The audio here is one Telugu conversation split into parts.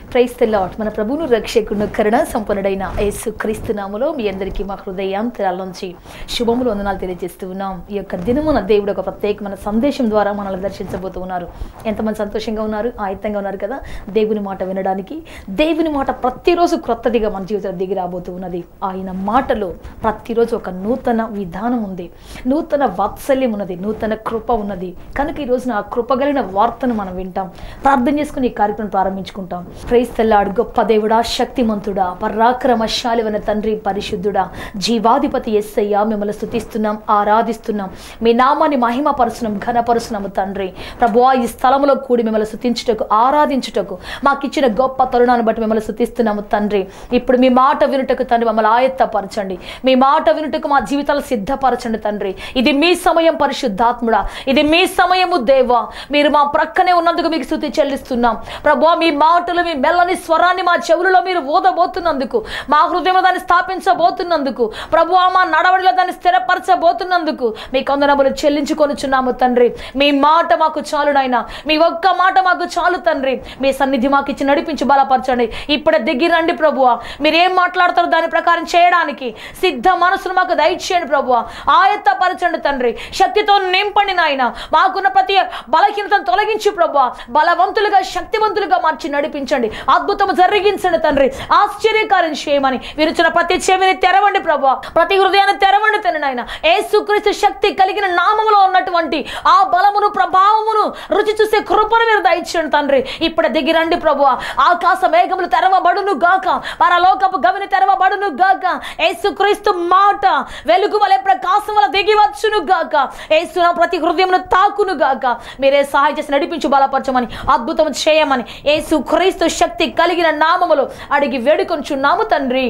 ప్రైస్ లాట్ మన ప్రభువును రక్షకుడు కరుణ సంపన్నుడైన యేసు క్రీస్తు నామలో మీ అందరికీ మా హృదయాంతరాల నుంచి శుభములు వందనాలు తెలియజేస్తూ ఉన్నాం ఈ యొక్క దినమున దేవుడు ఒక ప్రత్యేకమైన సందేశం ద్వారా మనల్ని దర్శించబోతూ ఉన్నారు ఎంతమంది సంతోషంగా ఉన్నారు ఆయుత్తంగా ఉన్నారు కదా దేవుని మాట వినడానికి దేవుని మాట ప్రతిరోజు క్రొత్తదిగా మన జీవితంలో దిగి రాబోతూ ఉన్నది ఆయన మాటలో ప్రతిరోజు ఒక నూతన విధానం ఉంది నూతన వాత్సల్యం ఉన్నది నూతన కృప ఉన్నది కనుక ఈ రోజున ఆ కృపగలిగిన వార్తను మనం వింటాం ప్రార్థన చేసుకుని ఈ కార్యక్రమం ప్రారంభించుకుంటాం ప్రైస్ తెల్లాడు గొప్ప దేవుడా శక్తిమంతుడా పరాక్రమశాలివన తండ్రి పరిశుద్ధుడా జీవాధిపతి ఎస్సయ్య మిమ్మల్ని స్థుతిస్తున్నాం ఆరాధిస్తున్నాం మీ నామాన్ని మహిమపరుస్తున్నాం ఘనపరుస్తున్నాము తండ్రి ప్రభువా ఈ స్థలంలో కూడి మిమ్మల్ని స్థుతించుటకు ఆరాధించుటకు మాకు ఇచ్చిన గొప్ప తరుణాన్ని బట్టి మిమ్మల్ని స్థుతిస్తున్నాము తండ్రి ఇప్పుడు మీ మాట వినుటకు తండ్రి మమ్మల్ని ఆయత్తపరచండి మీ మాట వినుటకు మా జీవితాలు సిద్ధపరచండి తండ్రి ఇది మీ సమయం పరిశుద్ధాత్ముడా ఇది మీ సమయము దేవా మీరు మా ప్రక్కనే ఉన్నందుకు మీకు స్థుతి చెల్లిస్తున్నాం ప్రభు మీ మాటలు మీ మెల్లని స్వరాన్ని మా చెవులలో మీరు ఓదబోతున్నందుకు మా హృదయంలో దాన్ని స్థాపించబోతున్నందుకు ప్రభు మా నడవడిలో దాన్ని స్థిరపరచబోతున్నందుకు మీ కొందనములు చెల్లించుకొనుచున్నాము తండ్రి మీ మాట మాకు చాలు నాయనా మీ ఒక్క మాట మాకు చాలు తండ్రి మీ సన్నిధి మాకు ఇచ్చి నడిపించి బలపరచండి ఇప్పుడే దిగిరండి ప్రభువా మీరు ఏం మాట్లాడతారో దాని ప్రకారం చేయడానికి సిద్ధ మనసును మాకు దయచేయండి ప్రభువా ఆయత్తపరచండి తండ్రి శక్తితో నింపండి నాయన మాకున్న ప్రతి బలహీనతను తొలగించి ప్రభువా బలవంతులుగా శక్తివంతులుగా మార్చి నడిపించండి అద్భుతం జరిగించండి తండ్రి ఆశ్చర్యకారం చేయమని విరుచిన ప్రతి చెవిని తెరవండి ప్రభా ప్రతి హృదయాన్ని తెరవండి తండ్రి నాయన ఏసుక్రీస్తు శక్తి కలిగిన నామములో ఉన్నటువంటి ఆ బలమును ప్రభావమును రుచి చూసే కృపను మీరు దయచేయండి తండ్రి ఇప్పుడే దిగిరండి ప్రభు ఆకాశ మేఘములు తెరవబడును గాక పరలోకపు గవిని తెరవబడును గాక ఏసుక్రీస్తు మాట వెలుగు వలె ప్రకాశం వల్ల దిగి వచ్చును గాక ఏసు ప్రతి హృదయమును తాకును గాక మీరే సహాయం చేసి నడిపించి బలపరచమని అద్భుతం చేయమని ఏసు క్రీస్తు శక్తి కలిగిన నామములు అడిగి వేడుకొంచున్నాము తండ్రి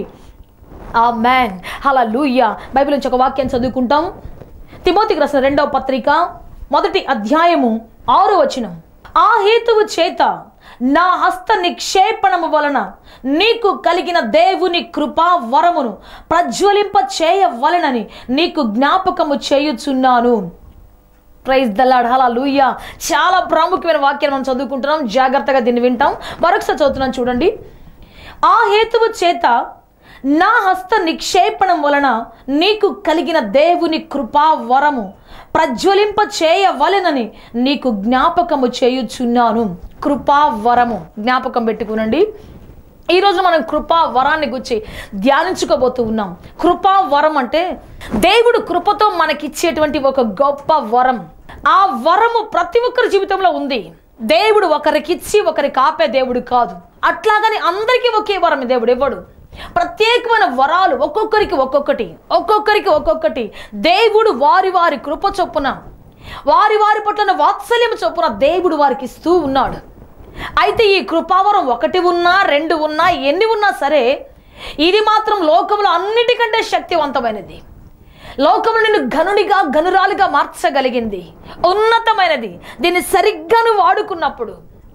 ఆ మ్యాన్ అలా లూయ్య బైబిల్ నుంచి ఒక వాక్యం చదువుకుంటాం తిమోతికి రాసిన రెండవ పత్రిక మొదటి అధ్యాయము ఆరు వచనం ఆ హేతువు చేత నా హస్త నిక్షేపణము వలన నీకు కలిగిన దేవుని కృపా వరమును ప్రజ్వలింప చేయవలనని నీకు జ్ఞాపకము చేయుచున్నాను ప్రైజ్ దల్లాడ్ హలా లూయ్య చాలా ప్రాముఖ్యమైన వాక్యాన్ని మనం చదువుకుంటున్నాం జాగ్రత్తగా దీన్ని వింటాం మరొకసారి చదువుతున్నాం చూడండి ఆ హేతువు చేత నా హస్త నిక్షేపణం వలన నీకు కలిగిన దేవుని కృపా వరము ప్రజ్వలింప చేయవలెనని నీకు జ్ఞాపకము చేయుచున్నాను కృపా వరము జ్ఞాపకం పెట్టుకునండి ఈరోజు మనం కృపా వరాన్ని గురించి ధ్యానించుకోబోతూ ఉన్నాం కృపా వరం అంటే దేవుడు కృపతో మనకిచ్చేటువంటి ఒక గొప్ప వరం ఆ వరము ప్రతి ఒక్కరి జీవితంలో ఉంది దేవుడు ఒకరికిచ్చి ఒకరికి ఆపే దేవుడు కాదు అట్లాగని అందరికీ ఒకే వరం దేవుడు ఇవ్వడు ప్రత్యేకమైన వరాలు ఒక్కొక్కరికి ఒక్కొక్కటి ఒక్కొక్కరికి ఒక్కొక్కటి దేవుడు వారి వారి కృప చొప్పున వారి వారి పట్ల వాత్సల్యం చొప్పున దేవుడు వారికి ఇస్తూ ఉన్నాడు అయితే ఈ కృపావరం ఒకటి ఉన్నా రెండు ఉన్నా ఎన్ని ఉన్నా సరే ఇది మాత్రం లోకంలో అన్నిటికంటే శక్తివంతమైనది లోకంలో నిన్ను ఘనునిగా ఘనురాలుగా మార్చగలిగింది ఉన్నతమైనది దీన్ని సరిగ్గా నువ్వు వాడుకున్నప్పుడు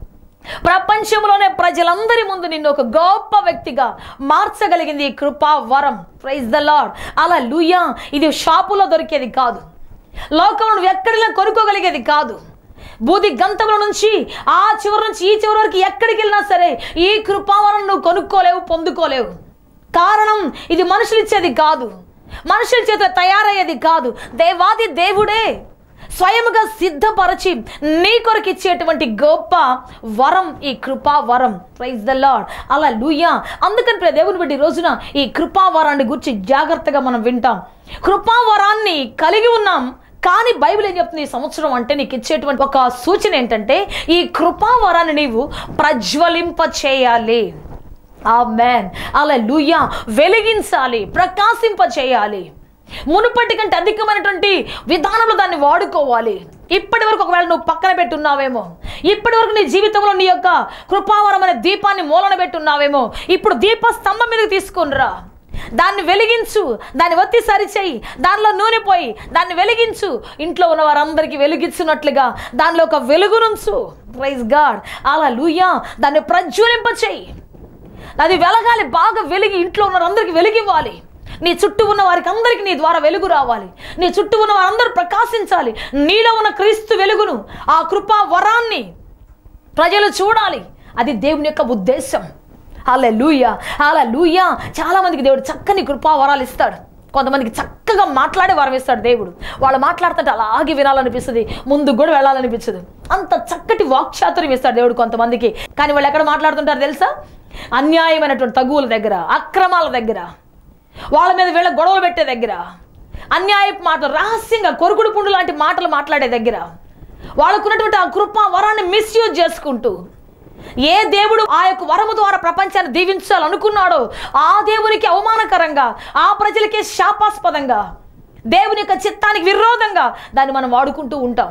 ప్రపంచంలోనే ప్రజలందరి ముందు నిన్ను ఒక గొప్ప వ్యక్తిగా మార్చగలిగింది ఈ కృపా వరం ప్రైజ్ ద లాడ్ అలా లూయా ఇది షాపులో దొరికేది కాదు లోకంలో నువ్వు ఎక్కడిలో కొనుక్కోగలిగేది కాదు బూది గంతముల నుంచి ఆ చివరి నుంచి ఈ చివరి వరకు ఎక్కడికి వెళ్ళినా సరే ఈ కృపావరం నువ్వు కొనుక్కోలేవు పొందుకోలేవు కారణం ఇది మనుషులు ఇచ్చేది కాదు మనుషుల చేత తయారయ్యేది కాదు దేవాది దేవుడే స్వయముగా సిద్ధపరచి నీ కొరకు ఇచ్చేటువంటి గొప్ప వరం ఈ కృపా వరం ప్రైజ్ ద లాడ్ అలా లూయా అందుకని ప్రియ దేవుని బట్టి ఈ రోజున ఈ కృపా వరాన్ని గురించి జాగ్రత్తగా మనం వింటాం కృపా వరాన్ని కలిగి ఉన్నాం కానీ బైబిల్ ఏం చెప్తుంది ఈ సంవత్సరం అంటే నీకు ఇచ్చేటువంటి ఒక సూచన ఏంటంటే ఈ కృపా వరాన్ని నీవు ప్రజ్వలింప చేయాలి ఆ మ్యాన్ అలా లూయా వెలిగించాలి ప్రకాశింప చేయాలి మునుపటి కంటే అధికమైనటువంటి విధానంలో దాన్ని వాడుకోవాలి ఇప్పటి వరకు ఒకవేళ నువ్వు పక్కన పెట్టున్నావేమో ఇప్పటి వరకు నీ జీవితంలో నీ యొక్క కృపావరమైన దీపాన్ని మూలన పెట్టున్నావేమో ఇప్పుడు దీప స్తంభం మీదకి తీసుకునిరా దాన్ని వెలిగించు దాన్ని ఒత్తి సరిచేయి దానిలో నూనె పోయి దాన్ని వెలిగించు ఇంట్లో ఉన్న వారందరికీ వెలిగించున్నట్లుగా దానిలో ఒక వెలుగునుంచు ప్రైజ్ గాడ్ అలా లూయా దాన్ని ప్రజ్వలింప చేయి అది వెలగాలి బాగా వెలిగి ఇంట్లో ఉన్న అందరికి వెలిగివ్వాలి నీ చుట్టూ ఉన్న వారికి అందరికీ నీ ద్వారా వెలుగు రావాలి నీ చుట్టూ ఉన్న వారందరూ ప్రకాశించాలి నీలో ఉన్న క్రీస్తు వెలుగును ఆ కృపా వరాన్ని ప్రజలు చూడాలి అది దేవుని యొక్క ఉద్దేశం హాలే లూయ హాల లూయ చాలా మందికి దేవుడు చక్కని కృపా వరాలు ఇస్తాడు కొంతమందికి చక్కగా మాట్లాడే వరం ఇస్తాడు దేవుడు వాళ్ళు మాట్లాడుతుంటే అలాగే వినాలనిపిస్తుంది ముందుకు కూడా వెళ్ళాలనిపించదు అంత చక్కటి వాక్చాతుర్యం ఇస్తాడు దేవుడు కొంతమందికి కానీ వాళ్ళు ఎక్కడ మాట్లాడుతుంటారు తెలుసా అన్యాయమైనటువంటి తగువుల దగ్గర అక్రమాల దగ్గర వాళ్ళ మీద వీళ్ళ గొడవలు పెట్టే దగ్గర అన్యాయపు మాటలు రహస్యంగా కొరుకుడు పుండు లాంటి మాటలు మాట్లాడే దగ్గర వాళ్ళకున్నటువంటి ఆ కృప వరాన్ని మిస్యూజ్ చేసుకుంటూ ఏ దేవుడు ఆ యొక్క వరము ద్వారా ప్రపంచాన్ని దీవించాలనుకున్నాడో ఆ దేవునికి అవమానకరంగా ఆ ప్రజలకే శాపాస్పదంగా దేవుని యొక్క చిత్తానికి విరోధంగా దాన్ని మనం వాడుకుంటూ ఉంటాం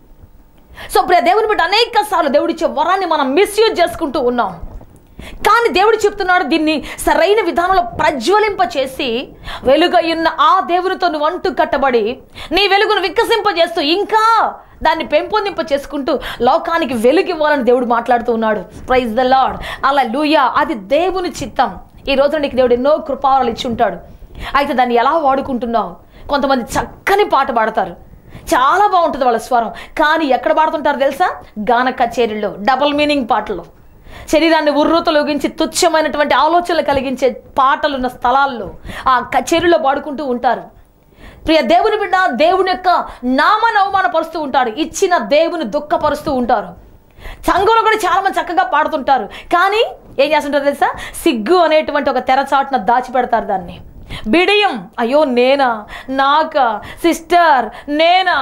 సో ప్రియ దేవుని బిడ్డ అనేక సార్లు దేవుడిచ్చే వరాన్ని మనం మిస్యూజ్ చేసుకుంటూ ఉన్నాం కానీ దేవుడు చెప్తున్నాడు దీన్ని సరైన విధానంలో ప్రజ్వలింప చేసి వెలుగయ్యున్న ఆ దేవునితో నువ్వు అంటు కట్టబడి నీ వెలుగును వికసింపజేస్తూ ఇంకా దాన్ని పెంపొందింప చేసుకుంటూ లోకానికి వెలుగు ఇవ్వాలని దేవుడు మాట్లాడుతూ ఉన్నాడు ప్రైజ్ ద లాడ్ అలా లూయా అది దేవుని చిత్తం ఈ రోజు నీకు దేవుడు ఎన్నో కృపావరాలు ఇచ్చి ఉంటాడు అయితే దాన్ని ఎలా వాడుకుంటున్నావు కొంతమంది చక్కని పాట పాడతారు చాలా బాగుంటుంది వాళ్ళ స్వరం కానీ ఎక్కడ పాడుతుంటారు తెలుసా గాన కచేరీల్లో డబల్ మీనింగ్ పాటలు శరీరాన్ని ఉర్రూతలోగించి తుచ్చమైనటువంటి ఆలోచనలు కలిగించే పాటలున్న స్థలాల్లో ఆ కచేరీలో పాడుకుంటూ ఉంటారు ప్రియ దేవుని బిడ్డ దేవుని యొక్క నామాన్ని అవమానపరుస్తూ ఉంటారు ఇచ్చిన దేవుని దుఃఖపరుస్తూ ఉంటారు సంఘంలో కూడా చాలా మంది చక్కగా పాడుతుంటారు కానీ ఏం చేస్తుంటారు తెలుసా సిగ్గు అనేటువంటి ఒక తెరచాటున దాచిపెడతారు దాన్ని బిడియం అయ్యో నేనా నాకా సిస్టర్ నేనా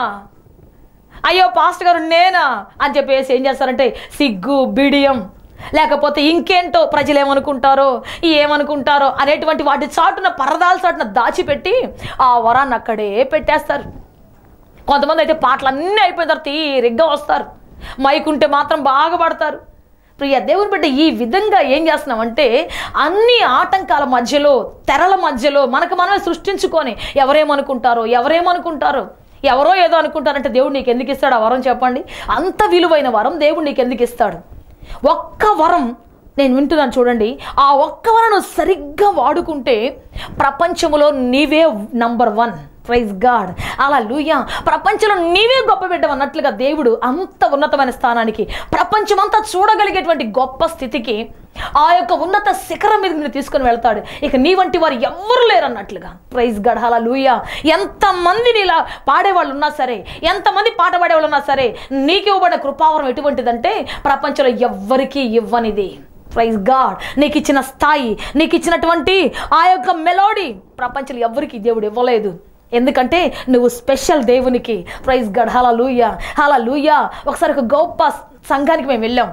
అయ్యో పాస్టర్ గారు నేనా అని చెప్పేసి ఏం చేస్తారంటే సిగ్గు బిడియం లేకపోతే ఇంకేంటో ప్రజలు ఏమనుకుంటారో ఏమనుకుంటారో అనేటువంటి వాటి చాటున పరదాల చాటున దాచిపెట్టి ఆ వరాన్ని అక్కడే పెట్టేస్తారు కొంతమంది అయితే పాటలు అన్నీ అయిపోయిన తర్వాత తీరిగ్గా వస్తారు మైక్ ఉంటే మాత్రం బాగా పడతారు ప్రియ దేవుని బిడ్డ ఈ విధంగా ఏం చేస్తున్నామంటే అన్ని ఆటంకాల మధ్యలో తెరల మధ్యలో మనకు మనమే సృష్టించుకొని ఎవరేమనుకుంటారో ఎవరేమనుకుంటారో ఎవరో ఏదో అనుకుంటారంటే దేవుడు నీకు ఎందుకు ఇస్తాడు ఆ వరం చెప్పండి అంత విలువైన వరం దేవుడు నీకు ఎందుకు ఇస్తాడు ఒక్క వరం నేను వింటున్నాను చూడండి ఆ ఒక్క వరం నువ్వు సరిగ్గా వాడుకుంటే ప్రపంచంలో నీవే నంబర్ వన్ ప్రైజ్ గాడ్ అలా లూయా ప్రపంచంలో నీవే గొప్ప బిడ్డ అన్నట్లుగా దేవుడు అంత ఉన్నతమైన స్థానానికి ప్రపంచమంతా చూడగలిగేటువంటి గొప్ప స్థితికి ఆ యొక్క ఉన్నత శిఖరం మీద మీరు తీసుకొని వెళ్తాడు ఇక నీ వంటి వారు ఎవ్వరు లేరు అన్నట్లుగా ప్రైజ్ గడ్ అలా లూయా ఎంతమందిని ఇలా పాడేవాళ్ళు ఉన్నా సరే ఎంతమంది పాట పాడేవాళ్ళు ఉన్నా సరే నీకు ఇవ్వబడిన కృపావరం ఎటువంటిదంటే ప్రపంచంలో ఎవ్వరికీ ఇవ్వనిది ప్రైజ్ గాడ్ నీకు ఇచ్చిన స్థాయి నీకు ఇచ్చినటువంటి ఆ యొక్క మెలోడీ ప్రపంచంలో ఎవ్వరికి దేవుడు ఇవ్వలేదు ఎందుకంటే నువ్వు స్పెషల్ దేవునికి ప్రైజ్ గడ్ హలా లూయా హలా లూయా ఒకసారి ఒక గొప్ప సంఘానికి మేము వెళ్ళాం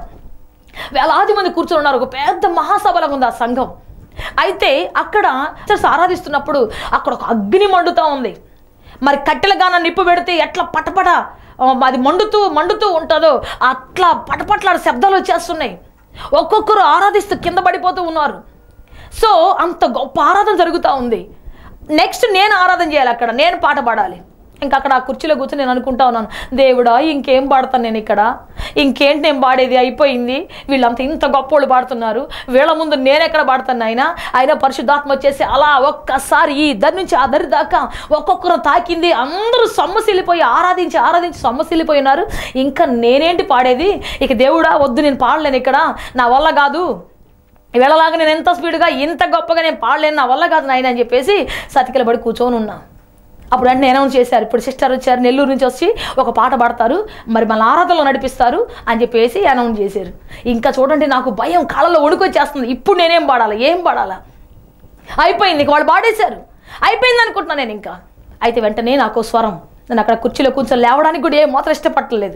వేలాది మంది కూర్చొని ఉన్నారు ఒక పెద్ద మహాసభలాగా ఉంది ఆ సంఘం అయితే అక్కడ చర్చ్ ఆరాధిస్తున్నప్పుడు అక్కడ ఒక అగ్ని మండుతూ ఉంది మరి కట్టెల గాన నిప్పు పెడితే ఎట్లా పటపట ఆ, అది మండుతూ మండుతూ ఉంటుందో అట్లా పటపట్లాడు శబ్దాలు వచ్చేస్తున్నాయి ఒక్కొక్కరు ఆరాధిస్తూ కింద పడిపోతూ ఉన్నారు సో అంత గొప్ప ఆరాధన జరుగుతూ ఉంది నెక్స్ట్ నేను ఆరాధన చేయాలి అక్కడ నేను పాట పాడాలి ఇంకా అక్కడ ఆ కుర్చీలో కూర్చొని నేను అనుకుంటా ఉన్నాను దేవుడా ఇంకేం పాడతాను నేను ఇక్కడ ఇంకేంటి నేను పాడేది అయిపోయింది వీళ్ళంతా ఇంత గొప్పోళ్ళు పాడుతున్నారు వీళ్ళ ముందు నేను ఎక్కడ పాడుతాను ఆయన ఆయన పరిశుద్ధాత్మ వచ్చేసి అలా ఒక్కసారి ఈ ఇద్దరి నుంచి ఆ దరి దాకా ఒక్కొక్కరు తాకింది అందరూ సొమ్మసిల్లిపోయి ఆరాధించి ఆరాధించి సొమ్మసిల్లిపోయినారు ఇంకా నేనేంటి పాడేది ఇక దేవుడా వద్దు నేను పాడలేను ఇక్కడ నా వల్ల కాదు వీళ్ళలాగా నేను ఎంత స్పీడ్గా ఇంత గొప్పగా నేను పాడలేను నా వల్ల కాదు నాయన అని చెప్పేసి సతికిల పడి కూర్చొని ఉన్నా అప్పుడు వెంటనే అనౌన్స్ చేశారు ఇప్పుడు సిస్టర్ వచ్చారు నెల్లూరు నుంచి వచ్చి ఒక పాట పాడతారు మరి మన ఆరాధనలో నడిపిస్తారు అని చెప్పేసి అనౌన్స్ చేశారు ఇంకా చూడండి నాకు భయం కాళ్ళలో వణుకొచ్చేస్తుంది ఇప్పుడు నేనేం పాడాలా ఏం పాడాలా అయిపోయింది ఇక వాళ్ళు పాడేశారు అయిపోయింది అనుకుంటున్నాను నేను ఇంకా అయితే వెంటనే నాకు స్వరం నేను అక్కడ కుర్చీలో కూర్చొని లేవడానికి కూడా ఏం మాత్రం ఇష్టపడలేదు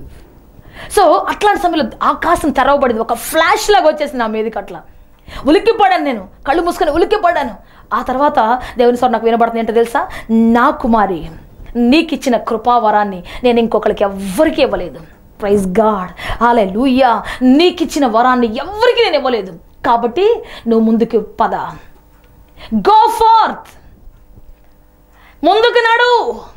సో అట్లాంటి సమయంలో ఆకాశం తెరవబడింది ఒక ఫ్లాష్ లాగా వచ్చేసింది నా మీదకి అట్లా ఉలిక్కిపడాను నేను కళ్ళు మూసుకొని ఉలిక్కిపడ్డాను ఆ తర్వాత దేవుని స్వరం నాకు వినబడుతుంది ఏంటో తెలుసా నా కుమారి నీకు ఇచ్చిన కృపావరాన్ని నేను ఇంకొకరికి ఎవ్వరికీ ఇవ్వలేదు ప్రైజ్ గాడ్ ఆలే లూయా నీకు ఇచ్చిన వరాన్ని ఎవ్వరికి నేను ఇవ్వలేదు కాబట్టి నువ్వు ముందుకు పద గో ఫార్త్ ముందుకు నడు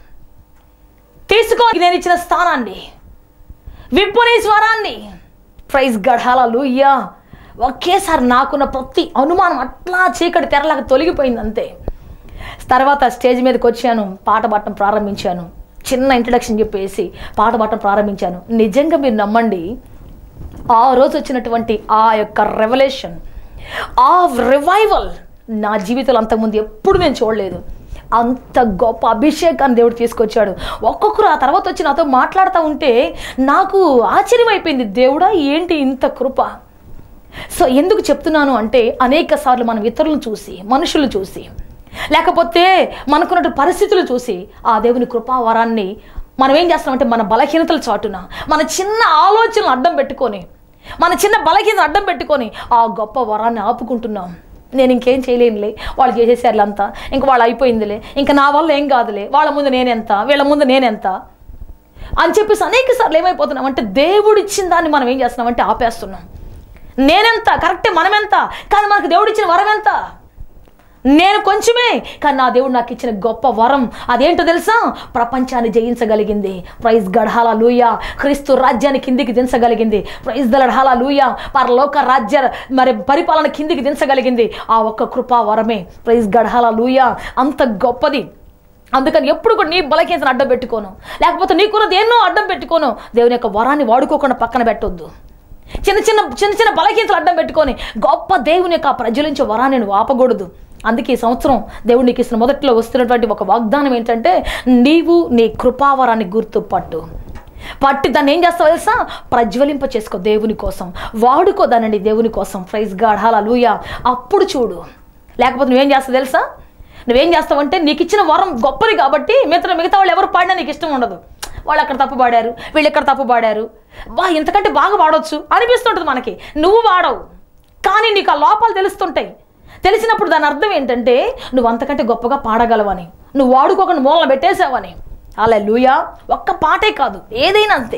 తీసుకో నేను ఇచ్చిన స్థానాన్ని విప్పుని స్వరాన్ని ప్రైజ్ గఢాల లూయ్యా ఒకేసారి నాకున్న ప్రతి అనుమానం అట్లా చీకటి తెరలాగా తొలగిపోయింది అంతే తర్వాత స్టేజ్ మీదకి వచ్చాను పాట పాడటం ప్రారంభించాను చిన్న ఇంట్రడక్షన్ చెప్పేసి పాట పాడటం ప్రారంభించాను నిజంగా మీరు నమ్మండి ఆ రోజు వచ్చినటువంటి ఆ యొక్క రెవల్యూషన్ ఆ రివైవల్ నా జీవితంలో అంతకుముందు ఎప్పుడు నేను చూడలేదు అంత గొప్ప అభిషేకాన్ని దేవుడు తీసుకొచ్చాడు ఒక్కొక్కరు ఆ తర్వాత వచ్చి నాతో మాట్లాడుతూ ఉంటే నాకు ఆశ్చర్యమైపోయింది దేవుడా ఏంటి ఇంత కృప సో ఎందుకు చెప్తున్నాను అంటే అనేక సార్లు మనం ఇతరులను చూసి మనుషులు చూసి లేకపోతే మనకున్నటువంటి పరిస్థితులు చూసి ఆ దేవుని కృపావరాన్ని మనం ఏం చేస్తామంటే మన బలహీనతల చాటున మన చిన్న ఆలోచనలు అడ్డం పెట్టుకొని మన చిన్న బలహీనత అడ్డం పెట్టుకొని ఆ గొప్ప వరాన్ని ఆపుకుంటున్నాం నేను ఇంకేం చేయలేనులే వాళ్ళు చేసేసారు అంతా ఇంకా వాళ్ళు అయిపోయిందిలే ఇంకా నా వల్ల ఏం కాదులే వాళ్ళ ముందు నేనెంత వీళ్ళ ముందు నేనెంత అని చెప్పేసి అనేక సార్లు ఏమైపోతున్నాం అంటే దేవుడు ఇచ్చిన దాన్ని మనం ఏం చేస్తున్నామంటే ఆపేస్తున్నాం నేనెంత కరెక్టే మనమెంత కానీ మనకు దేవుడు ఇచ్చిన వరం ఎంత నేను కొంచెమే కానీ నా దేవుడు నాకు ఇచ్చిన గొప్ప వరం అదేంటో తెలుసా ప్రపంచాన్ని జయించగలిగింది ప్రైజ్ గఢాల లూయ క్రీస్తు రాజ్యాన్ని కిందికి దించగలిగింది ప్రైజ్ దళఢాల లూయ పరలోక రాజ్య మరి పరిపాలన కిందికి దించగలిగింది ఆ ఒక్క కృపా వరమే ప్రైజ్ గఢాల లూయ అంత గొప్పది అందుకని ఎప్పుడు కూడా నీ బలహీనతను అడ్డం పెట్టుకోను లేకపోతే నీకున్నది ఎన్నో అడ్డం పెట్టుకోను దేవుని యొక్క వరాన్ని వాడుకోకుండా పక్కన పెట్టొద్దు చిన్న చిన్న చిన్న చిన్న బలహీనతలు అడ్డం పెట్టుకొని గొప్ప దేవుని యొక్క ప్రజలించే వరాన్ని నువ్వు ఆపకూడదు అందుకే ఈ సంవత్సరం దేవుడు నీకు ఇస్తున్న మొదట్లో వస్తున్నటువంటి ఒక వాగ్దానం ఏంటంటే నీవు నీ కృపావరాన్ని గుర్తుపట్టు పట్టి దాన్ని ఏం చేస్తావు తెలుసా ప్రజ్వలింప చేసుకో దేవుని కోసం వాడుకో దానండి దేవుని కోసం ప్రైజ్ గాఢాల లూయ అప్పుడు చూడు లేకపోతే నువ్వేం చేస్తావు తెలుసా నువ్వేం చేస్తావంటే నీకు ఇచ్చిన వరం గొప్పది కాబట్టి మిగతా మిగతా వాళ్ళు ఎవరు పాడినా నీకు ఇష్టం ఉండదు వాళ్ళు అక్కడ తప్పు పాడారు వీళ్ళు ఇక్కడ తప్పు పాడారు బా ఇంతకంటే బాగా పాడొచ్చు అనిపిస్తుంటుంది మనకి నువ్వు వాడవు కానీ నీకు ఆ లోపాలు తెలుస్తుంటాయి తెలిసినప్పుడు దాని అర్థం ఏంటంటే నువ్వు అంతకంటే గొప్పగా పాడగలవని నువ్వు వాడుకోకుండా మూలన పెట్టేసావని అలా లూయా ఒక్క పాటే కాదు ఏదైనా అంతే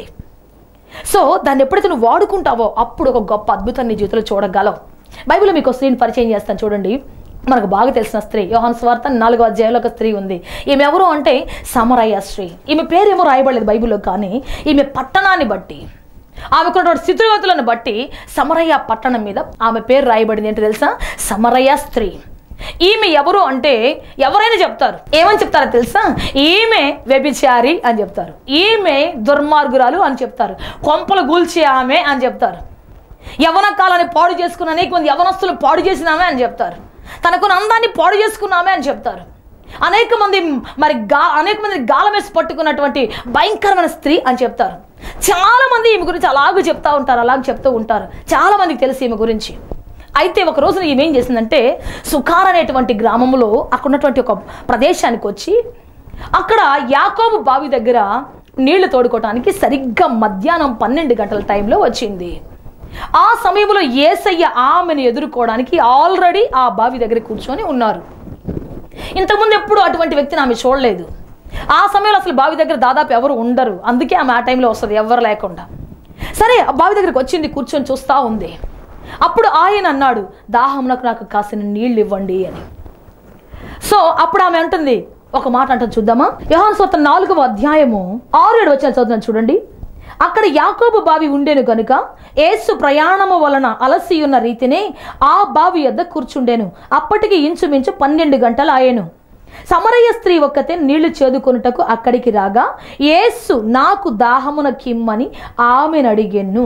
సో దాన్ని ఎప్పుడైతే నువ్వు వాడుకుంటావో అప్పుడు ఒక గొప్ప అద్భుతాన్ని నీ జీవితంలో చూడగలవు బైబిల్లో మీకు స్త్రీని పరిచయం చేస్తాను చూడండి మనకు బాగా తెలిసిన స్త్రీ యోహాన్ స్వార్థ నాలుగో అధ్యాయంలో ఒక స్త్రీ ఉంది ఈమె ఎవరు అంటే సమరయ్య స్త్రీ ఈమె పేరేమో రాయబడలేదు బైబిల్లో కానీ ఈమె పట్టణాన్ని బట్టి ఆమెకున్నటువంటి స్థితిగతులను బట్టి సమరయ్య పట్టణం మీద ఆమె పేరు రాయబడింది ఏంటో తెలుసా సమరయ్య స్త్రీ ఈమె ఎవరు అంటే ఎవరైనా చెప్తారు ఏమని చెప్తారో తెలుసా ఈమె వ్యభిచారి అని చెప్తారు ఈమె దుర్మార్గురాలు అని చెప్తారు కొంపలు గూల్చే ఆమె అని చెప్తారు యవన కాలాన్ని పాడు చేసుకున్న అనేక మంది యవనస్తులు పాడు చేసినామే అని చెప్తారు తనకున్న అందాన్ని పాడు చేసుకున్నామే అని చెప్తారు అనేక మంది మరి గా అనేక మంది గాలం వేసి పట్టుకున్నటువంటి భయంకరమైన స్త్రీ అని చెప్తారు చాలా మంది ఈమె గురించి అలాగ చెప్తా ఉంటారు అలాగ చెప్తూ ఉంటారు చాలా మందికి తెలుసు ఈమె గురించి అయితే ఒక రోజున ఈమె ఏం చేసిందంటే సుఖార్ అనేటువంటి గ్రామంలో అక్కడ ఉన్నటువంటి ఒక ప్రదేశానికి వచ్చి అక్కడ యాకోబు బావి దగ్గర నీళ్లు తోడుకోవటానికి సరిగ్గా మధ్యాహ్నం పన్నెండు గంటల టైంలో వచ్చింది ఆ సమయంలో ఏసయ్య ఆమెను ఎదుర్కోవడానికి ఆల్రెడీ ఆ బావి దగ్గర కూర్చొని ఉన్నారు ఇంతకుముందు ఎప్పుడు అటువంటి వ్యక్తిని ఆమె చూడలేదు ఆ సమయంలో అసలు బావి దగ్గర దాదాపు ఎవరు ఉండరు అందుకే ఆమె ఆ టైంలో వస్తుంది ఎవరు లేకుండా సరే ఆ బావి దగ్గరికి వచ్చింది కూర్చొని చూస్తూ ఉంది అప్పుడు ఆయన అన్నాడు దాహమునకు నాకు కాసిన నీళ్ళు ఇవ్వండి అని సో అప్పుడు ఆమె అంటుంది ఒక మాట అంటుంది చూద్దామా యోహాను సొత్త నాలుగవ అధ్యాయము ఆరు ఏడు వచ్చిన చదువుతాను చూడండి అక్కడ యాకోబు బావి ఉండేను గనుక ఏసు ప్రయాణము వలన అలసి ఉన్న రీతినే ఆ బావి యొద్ద కూర్చుండెను అప్పటికి ఇంచుమించు పన్నెండు గంటలు ఆయను సమరయ్య స్త్రీ ఒక్కతే నీళ్లు చేదుకొనుటకు అక్కడికి రాగా ఏసు నాకు దాహమున కిమ్మని ఆమెను అడిగెను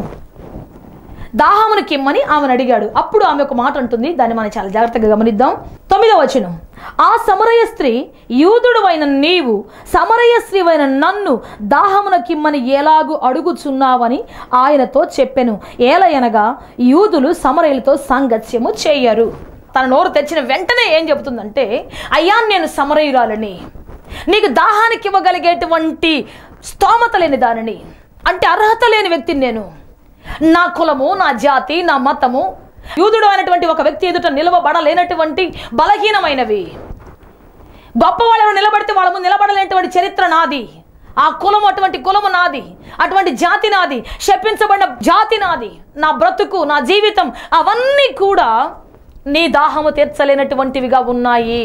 దాహమును కిమ్మని ఆమెను అడిగాడు అప్పుడు ఆమె ఒక మాట అంటుంది దాన్ని మనం చాలా జాగ్రత్తగా గమనిద్దాం తొమ్మిదవ వచనం ఆ సమరయ స్త్రీ యూదుడు అయిన నీవు సమరయ స్త్రీవైన నన్ను దాహమున కిమ్మని ఎలాగు అడుగుచున్నావని ఆయనతో చెప్పెను ఏలయనగా యూదులు సమరయులతో సాంగత్యము చేయరు తన నోరు తెచ్చిన వెంటనే ఏం చెబుతుందంటే అయ్యా నేను సమరయురాలని నీకు దాహానికి ఇవ్వగలిగేటువంటి స్తోమత లేని దానిని అంటే అర్హత లేని వ్యక్తిని నేను నా కులము నా జాతి నా మతము యూదుడు అయినటువంటి ఒక వ్యక్తి ఎదుట నిలవబడలేనటువంటి బలహీనమైనవి గొప్పవాళ్ళు ఎవరు నిలబడితే వాళ్ళ ముందు నిలబడలేనటువంటి చరిత్ర నాది ఆ కులం అటువంటి కులము నాది అటువంటి జాతి నాది శపించబడిన జాతి నాది నా బ్రతుకు నా జీవితం అవన్నీ కూడా నీ దాహము తీర్చలేనటువంటివిగా ఉన్నాయి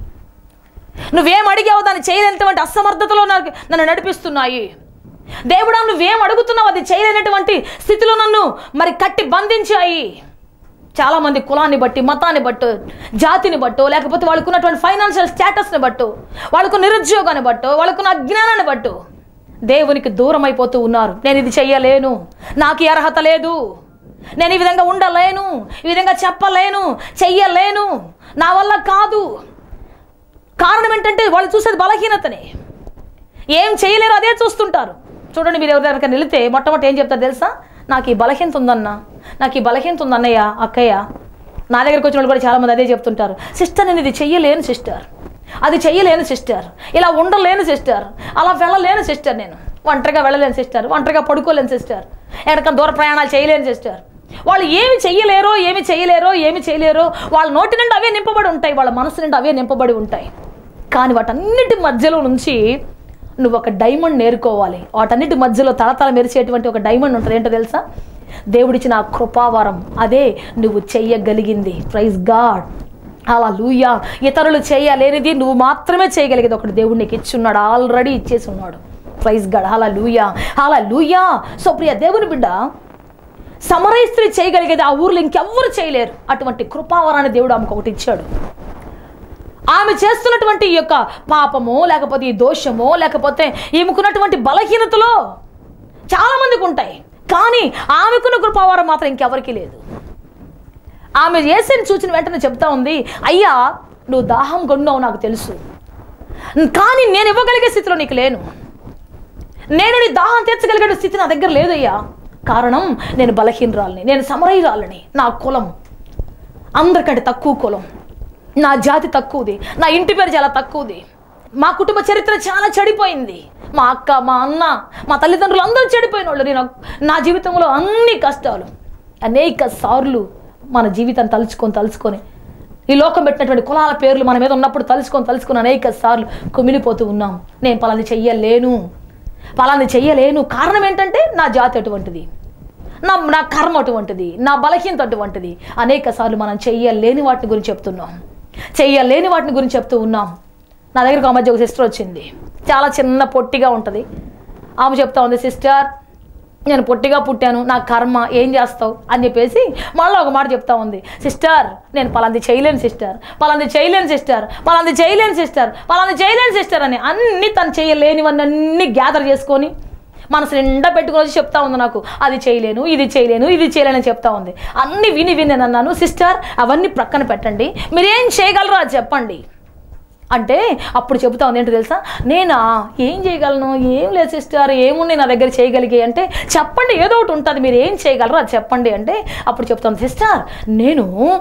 నువ్వేం అడిగావో దాన్ని చేయలేనటువంటి అసమర్థతలో నాకు నన్ను నడిపిస్తున్నాయి దేవుడా నువ్వేం అడుగుతున్నావు అది చేయలేనటువంటి స్థితిలో నన్ను మరి కట్టి బంధించాయి చాలామంది కులాన్ని బట్టి మతాన్ని బట్టు జాతిని బట్టో లేకపోతే వాళ్ళకున్నటువంటి ఫైనాన్షియల్ స్టేటస్ని బట్టు వాళ్ళకు నిరుద్యోగాన్ని బట్టో వాళ్ళకున్న అజ్ఞానాన్ని బట్టు దేవునికి దూరం అయిపోతూ ఉన్నారు నేను ఇది చెయ్యలేను నాకు ఈ అర్హత లేదు నేను ఈ విధంగా ఉండలేను ఈ విధంగా చెప్పలేను చెయ్యలేను నా వల్ల కాదు కారణం ఏంటంటే వాళ్ళు చూసేది బలహీనతనే ఏం చేయలేరు అదే చూస్తుంటారు చూడండి మీరు ఎవరికైనా వెళితే మొట్టమొదటి ఏం చెప్తారు తెలుసా నాకు ఈ బలహీనత ఉందన్న నాకు ఈ బలహీనత ఉందన్నయ్య అక్కయ్య నా దగ్గరికి వచ్చిన వాళ్ళు కూడా చాలామంది అదే చెప్తుంటారు సిస్టర్ నేను ఇది చెయ్యలేను సిస్టర్ అది చెయ్యలేను సిస్టర్ ఇలా ఉండలేను సిస్టర్ అలా వెళ్ళలేను సిస్టర్ నేను ఒంటరిగా వెళ్ళలేను సిస్టర్ ఒంటరిగా పడుకోలేను సిస్టర్ ఎక్కడికైనా దూర ప్రయాణాలు చేయలేను సిస్టర్ వాళ్ళు ఏమి చెయ్యలేరో ఏమి చేయలేరో ఏమి చేయలేరో వాళ్ళ నోటి నుండి అవే నింపబడి ఉంటాయి వాళ్ళ మనసు నుండి అవే నింపబడి ఉంటాయి కానీ వాటన్నిటి మధ్యలో నుంచి నువ్వు ఒక డైమండ్ నేర్కోవాలి వాటన్నిటి మధ్యలో తలతల మెరిసేటువంటి ఒక డైమండ్ ఉంటుంది ఏంటో తెలుసా దేవుడిచ్చిన ఆ కృపావరం అదే నువ్వు చెయ్యగలిగింది ప్రైజ్ గాడ్ అలా లూయా ఇతరులు చేయలేనిది నువ్వు మాత్రమే చేయగలిగేది ఒకటి దేవుడు నీకు ఇచ్చున్నాడు ఆల్రెడీ ఇచ్చేసి ఉన్నాడు ప్రైజ్ గాడ్ అలా లూయా అలా లూయా సో ప్రియ దేవుని బిడ్డ సమరయ స్త్రీ చేయగలిగేది ఆ ఊర్లో ఇంకెవ్వరు చేయలేరు అటువంటి కృపావరాన్ని దేవుడు ఆమెకు ఒకటి ఇచ్చాడు ఆమె చేస్తున్నటువంటి ఈ యొక్క పాపమో లేకపోతే ఈ దోషమో లేకపోతే ఈమెకున్నటువంటి బలహీనతలో చాలా మందికి ఉంటాయి కానీ ఆమెకున్న కృపావారం మాత్రం ఇంకెవరికి లేదు ఆమె ఏసైని చూసిన వెంటనే చెప్తా ఉంది అయ్యా నువ్వు దాహం కొన్నావు నాకు తెలుసు కానీ నేను ఇవ్వగలిగే స్థితిలో నీకు లేను నేను నీ దాహం తీర్చగలిగే స్థితి నా దగ్గర లేదయ్యా కారణం నేను బలహీనరాలని నేను సమరయురాలని నా కులం అందరికంటే తక్కువ కులం నా జాతి తక్కువది నా ఇంటి పేరు చాలా తక్కువది మా కుటుంబ చరిత్ర చాలా చెడిపోయింది మా అక్క మా అన్న మా తల్లిదండ్రులు అందరూ చెడిపోయిన వాళ్ళు నేను నా జీవితంలో అన్ని కష్టాలు అనేక సార్లు మన జీవితాన్ని తలుచుకొని తలుచుకొని ఈ లోకం పెట్టినటువంటి కులాల పేర్లు మన మీద ఉన్నప్పుడు తలుచుకొని తలుచుకొని అనేక సార్లు కుమిలిపోతూ ఉన్నాం నేను పలాని చెయ్యలేను పలాని చెయ్యలేను కారణం ఏంటంటే నా జాతి అటువంటిది నా నా కర్మ అటువంటిది నా బలహీనత అటువంటిది అనేక సార్లు మనం చెయ్యలేని వాటిని గురించి చెప్తున్నాం చెయ్యలేని వాటిని గురించి చెప్తూ ఉన్నాం నా దగ్గరకు ఆ మధ్య ఒక సిస్టర్ వచ్చింది చాలా చిన్న పొట్టిగా ఉంటుంది ఆమె చెప్తా ఉంది సిస్టర్ నేను పొట్టిగా పుట్టాను నా కర్మ ఏం చేస్తావు అని చెప్పేసి మళ్ళీ ఒక మాట చెప్తా ఉంది సిస్టర్ నేను పలాంది చేయలేను సిస్టర్ పలాంది చేయలేను సిస్టర్ పలాంది చేయలేను సిస్టర్ పలాంది చేయలేను సిస్టర్ అని అన్ని తను చేయలేనివన్నీ అన్ని గ్యాదర్ చేసుకొని మనసు నిండా పెట్టుకుని వచ్చి చెప్తా ఉంది నాకు అది చేయలేను ఇది చేయలేను ఇది చేయలేను అని చెప్తా ఉంది అన్ని విని విని నేను అన్నాను సిస్టర్ అవన్నీ ప్రక్కన పెట్టండి మీరేం చేయగలరో అది చెప్పండి అంటే అప్పుడు చెబుతా ఉంది ఏంటో తెలుసా నేనా ఏం చేయగలను ఏం లేదు సిస్టర్ ఏమున్నాయి నా దగ్గర చేయగలిగే అంటే చెప్పండి ఏదో ఒకటి ఉంటుంది మీరు ఏం చేయగలరో అది చెప్పండి అంటే అప్పుడు చెప్తాను సిస్టర్ నేను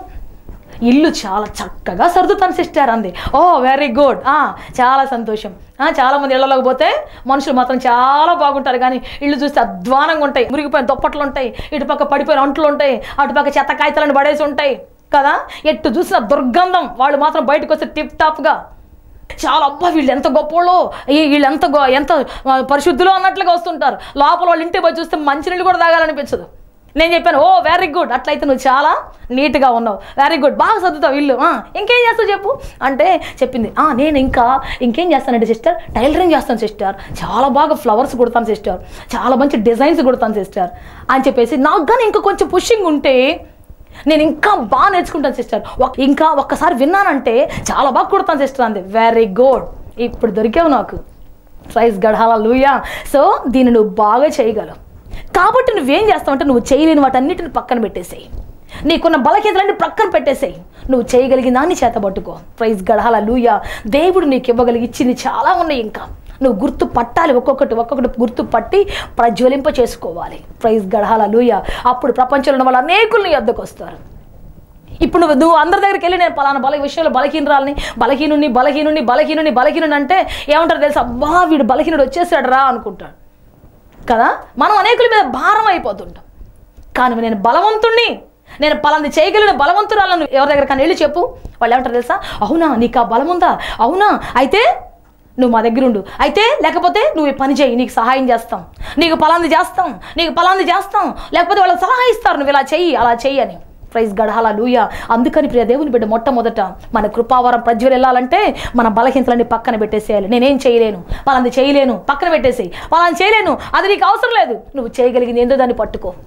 ఇల్లు చాలా చక్కగా సర్దుతాను సిస్టర్ అంది ఓ వెరీ గుడ్ చాలా సంతోషం ఆ, చాలా మంది ఇళ్లలోకి పోతే మనుషులు మాత్రం చాలా బాగుంటారు కానీ ఇల్లు చూస్తే అధ్వానంగా ఉంటాయి మురిగిపోయిన దుప్పట్లు ఉంటాయి ఇటుపక్క పడిపోయిన అంట్లు ఉంటాయి అటుపక్క చెత్త కాగితాలను పడేసి ఉంటాయి కదా ఎట్టు చూసిన దుర్గంధం వాళ్ళు మాత్రం బయటకు వస్తే టిప్ టాప్గా చాలా అబ్బా వీళ్ళు ఎంత గొప్పోళ్ళో ఈ- వీళ్ళు ఎంత గొ- ఎంత ఆ, పరిశుద్ధులు అన్నట్లుగా వస్తుంటారు లోపల వాళ్ళు ఇంటికి పోయి చూస్తే మంచినీళ్ళు కూడా తాగాలనిపించదు నేను చెప్పాను ఓ వెరీ గుడ్ అట్లయితే నువ్వు చాలా నీట్గా ఉన్నావు వెరీ గుడ్ బాగా చదువుతావు ఇల్లు ఆ, ఇంకేం చేస్తావు చెప్పు అంటే చెప్పింది "ఆ, నేను ఇంకా ఇంకేం చేస్తానంటే సిస్టర్ టైలరింగ్ చేస్తాను సిస్టర్ చాలా బాగా ఫ్లవర్స్ కుడతాను సిస్టర్ చాలా మంచి డిజైన్స్ కుడతాను సిస్టర్ అని చెప్పేసి నాకు కానీ ఇంకా కొంచెం పుషింగ్ ఉంటే నేను ఇంకా బాగా నేర్చుకుంటాను సిస్టర్ ఒక్- ఇంకా ఒక్కసారి విన్నానంటే చాలా బాగా కుడతాను సిస్టర్ అంది వెరీ గుడ్ ఇప్పుడు దొరికావు నాకు ప్రైజ్ గడాల లూయా సో దీన్ని నువ్వు బాగా చేయగలవు కాబట్టి నువ్వేం చేస్తావంటే నువ్వు చేయలేని వాటన్నిటిని పక్కన పెట్టేసేయి నీకున్న బలహీనతలన్నీ పక్కన పెట్టేసేయి నువ్వు చేయగలిగిన దాన్ని చేత పట్టుకో ప్రైజ్ గడాల లూయా దేవుడు నీకు ఇవ్వగలిగి ఇచ్చింది చాలా ఉన్నాయి ఇంకా నువ్వు గుర్తు పట్టాలి ఒక్కొక్కటి ఒక్కొక్కటి గుర్తు పట్టి ప్రజ్వలింప చేసుకోవాలి ప్రైజ్ గడాల లూయ అప్పుడు ప్రపంచంలో ఉన్న వాళ్ళు అనేకులు నీ వద్దకు వస్తారు ఇప్పుడు నువ్వు నువ్వు అందరి దగ్గరికి వెళ్ళి నేను పలానా బల విషయంలో బలహీనరాలని బలహీనుని బలహీనుని బలహీనుని బలహీనుని అంటే ఏమంటారు తెలుసా అబ్బా వీడు బలహీనుడు వచ్చేసాడు రా అనుకుంటాడు కదా మనం అనేకుల మీద భారం అయిపోతుంటాం కానీ నేను బలవంతుణ్ణి నేను పలాంది చేయగలిగిన బలవంతురాలను ఎవరి దగ్గర కానీ వెళ్ళి చెప్పు వాళ్ళు ఏమంటారు తెలుసా అవునా నీకు ఆ బలం ఉందా అవునా అయితే నువ్వు మా దగ్గర ఉండు అయితే లేకపోతే నువ్వు ఈ పని చేయి నీకు సహాయం చేస్తాం నీకు పలాంది చేస్తాం నీకు పలాంది చేస్తాం లేకపోతే వాళ్ళకి సలహా ఇస్తారు నువ్వు ఇలా చెయ్యి అలా చెయ్యి అని ప్రైజ్ గడహాల లూయ అందుకని ప్రియ దేవుని బిడ్డ మొట్టమొదట మన కృపావరం ప్రజ్వలు వెళ్ళాలంటే మన బలహీనతలన్నీ పక్కన పెట్టేసేయాలి నేనేం చేయలేను వాళ్ళని చేయలేను పక్కన పెట్టేసేయి వాళ్ళని చేయలేను అది నీకు అవసరం లేదు నువ్వు చేయగలిగింది ఏందో దాన్ని పట్టుకో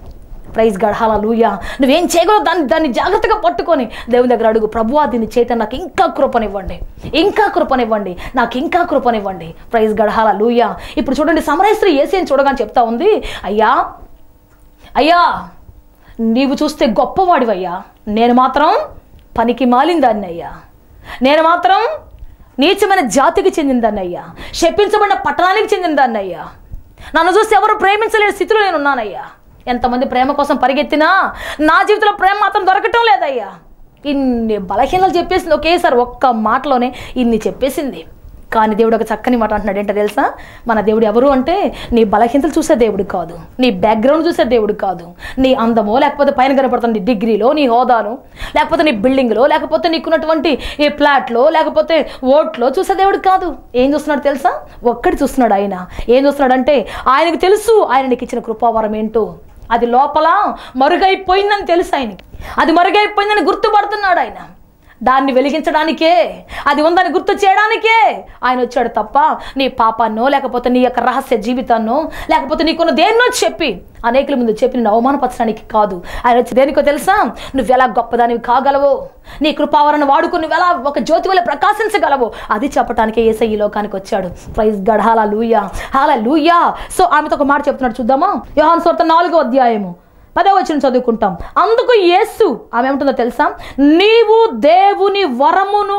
ప్రైజ్ గడహాల లూయా నువ్వేం చేయగలవు దాన్ని దాన్ని జాగ్రత్తగా పట్టుకొని దేవుని దగ్గర అడుగు ప్రభువా దీన్ని చేత నాకు ఇంకా కృపనివ్వండి ఇంకా కృపనివ్వండి నాకు ఇంకా కృపనివ్వండి ప్రైజ్ గడహాల లూయా ఇప్పుడు చూడండి సమరేశ్వరి ఏసేని చూడగానే చెప్తా ఉంది అయ్యా అయ్యా నీవు చూస్తే గొప్పవాడివయ్యా నేను మాత్రం పనికి మాలిందాన్ని అయ్యా నేను మాత్రం నీచమైన జాతికి చెందిందాన్ని అయ్యా శపించబడిన పట్టణానికి చెందిందాన్ని అయ్యా నన్ను చూస్తే ఎవరు ప్రేమించలేని స్థితిలో నేను ఉన్నానయ్యా ఎంతమంది ప్రేమ కోసం పరిగెత్తినా నా జీవితంలో ప్రేమ మాత్రం దొరకటం లేదయ్యా ఇన్ని బలహీనలు చెప్పేసింది ఒకేసారి ఒక్క మాటలోనే ఇన్ని చెప్పేసింది కానీ దేవుడు ఒక చక్కని మాట అంటున్నాడు ఏంటో తెలుసా మన దేవుడు ఎవరు అంటే నీ బలహీనతలు చూసే దేవుడు కాదు నీ బ్యాక్గ్రౌండ్ చూసే దేవుడు కాదు నీ అందమో లేకపోతే పైన కనపడుతున్న నీ డిగ్రీలో నీ హోదాను లేకపోతే నీ బిల్డింగ్లో లేకపోతే నీకున్నటువంటి ఈ ప్లాట్లో లేకపోతే ఓట్లో చూసే దేవుడు కాదు ఏం చూస్తున్నాడు తెలుసా ఒక్కటి చూస్తున్నాడు ఆయన ఏం చూస్తున్నాడంటే ఆయనకు తెలుసు ఆయన నీకు ఇచ్చిన కృపావరం ఏంటో అది లోపల మరుగైపోయిందని తెలుసు ఆయనకి అది మరుగైపోయిందని గుర్తుపడుతున్నాడు ఆయన దాన్ని వెలిగించడానికే అది ఉందని గుర్తు చేయడానికే ఆయన వచ్చాడు తప్ప నీ పాపాన్నో లేకపోతే నీ యొక్క రహస్య జీవితాన్నో లేకపోతే నీకున్న దేన్నో చెప్పి అనేకుల ముందు చెప్పి నేను అవమానపరచడానికి కాదు ఆయన వచ్చి దేనికో తెలుసా నువ్వు ఎలా గొప్పదానివి కాగలవో నీ కృపావరణ వాడుకుని నువ్వు ఎలా ఒక జ్యోతి వల్ల ప్రకాశించగలవో అది చెప్పడానికే ఏసై ఈ లోకానికి వచ్చాడు ప్రైజ్ గడ్ హాలా లూయా హాలా లూయా సో ఆమెతో ఒక మాట చెప్తున్నాడు చూద్దామా యోహాన్ సోర్త నాలుగో అధ్యాయము పదవ వచ్చిన చదువుకుంటాం అందుకు యేసు ఆమె ఏమంటుందో తెలుసా నీవు దేవుని వరమును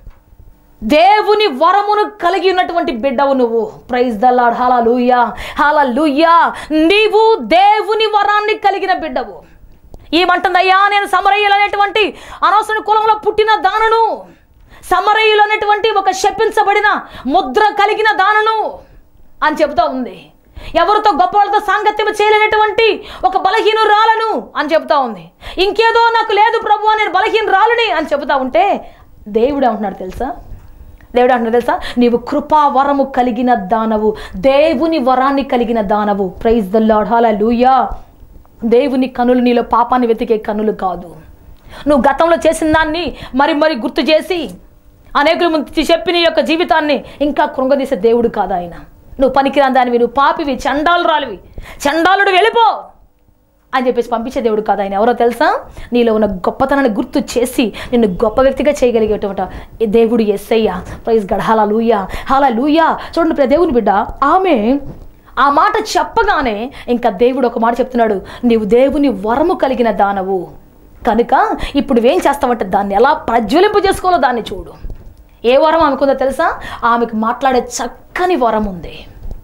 దేవుని వరమును కలిగి ఉన్నటువంటి బిడ్డవు నువ్వు ప్రైజ్ దల్లాడ్ హాలా లూయా హాలా లూయా నీవు దేవుని వరాన్ని కలిగిన బిడ్డవు ఏమంటుందయ్యా నేను సమరయ్యలు అనేటువంటి అనవసర కులంలో పుట్టిన దానను సమరయ్యలు అనేటువంటి ఒక శపించబడిన ముద్ర కలిగిన దానను అని చెబుతా ఉంది ఎవరితో గొప్ప వాళ్ళతో సాంగత్యం చేయలేనటువంటి ఒక బలహీనురాలను అని చెబుతా ఉంది ఇంకేదో నాకు లేదు ప్రభు నేను బలహీనురాలని అని చెబుతా ఉంటే దేవుడు అంటున్నాడు తెలుసా దేవుడు అంటున్నాడు తెలుసా నీవు కృపా వరము కలిగిన దానవు దేవుని వరాన్ని కలిగిన దానవు ప్రైజ్ ద లాడ్ హల్లెలూయా దేవుని కనులు నీలో పాపాన్ని వెతికే కనులు కాదు నువ్వు గతంలో చేసిన దాన్ని మరి మరి గుర్తు చేసి అనేకుల ముందు చెప్పి నీ యొక్క జీవితాన్ని ఇంకా కృంగదీసే దేవుడు కాదు ఆయన నువ్వు పనికిరాని దానివి నువ్వు పాపివి చండాలు రాలివి చండాలుడు వెళ్ళిపో అని చెప్పేసి పంపించే దేవుడు కాదు ఆయన ఎవరో తెలుసా నీలో ఉన్న గొప్పతనాన్ని గుర్తు చేసి నిన్ను గొప్ప వ్యక్తిగా చేయగలిగేటువంటి ఈ దేవుడు ఎస్సయ్య ప్రైజ్ గడ్ హాలా లూయా హాలా లూయా చూడండి ప్రియ దేవుని బిడ్డ ఆమె ఆ మాట చెప్పగానే ఇంకా దేవుడు ఒక మాట చెప్తున్నాడు నీవు దేవుని వరము కలిగిన దానవు కనుక ఇప్పుడు ఏం చేస్తావంటే దాన్ని ఎలా ప్రజ్వలింపు చేసుకోవాలో దాన్ని చూడు ఏ వరం ఆమెకుందో తెలుసా ఆమెకు మాట్లాడే చక్కని వరం ఉంది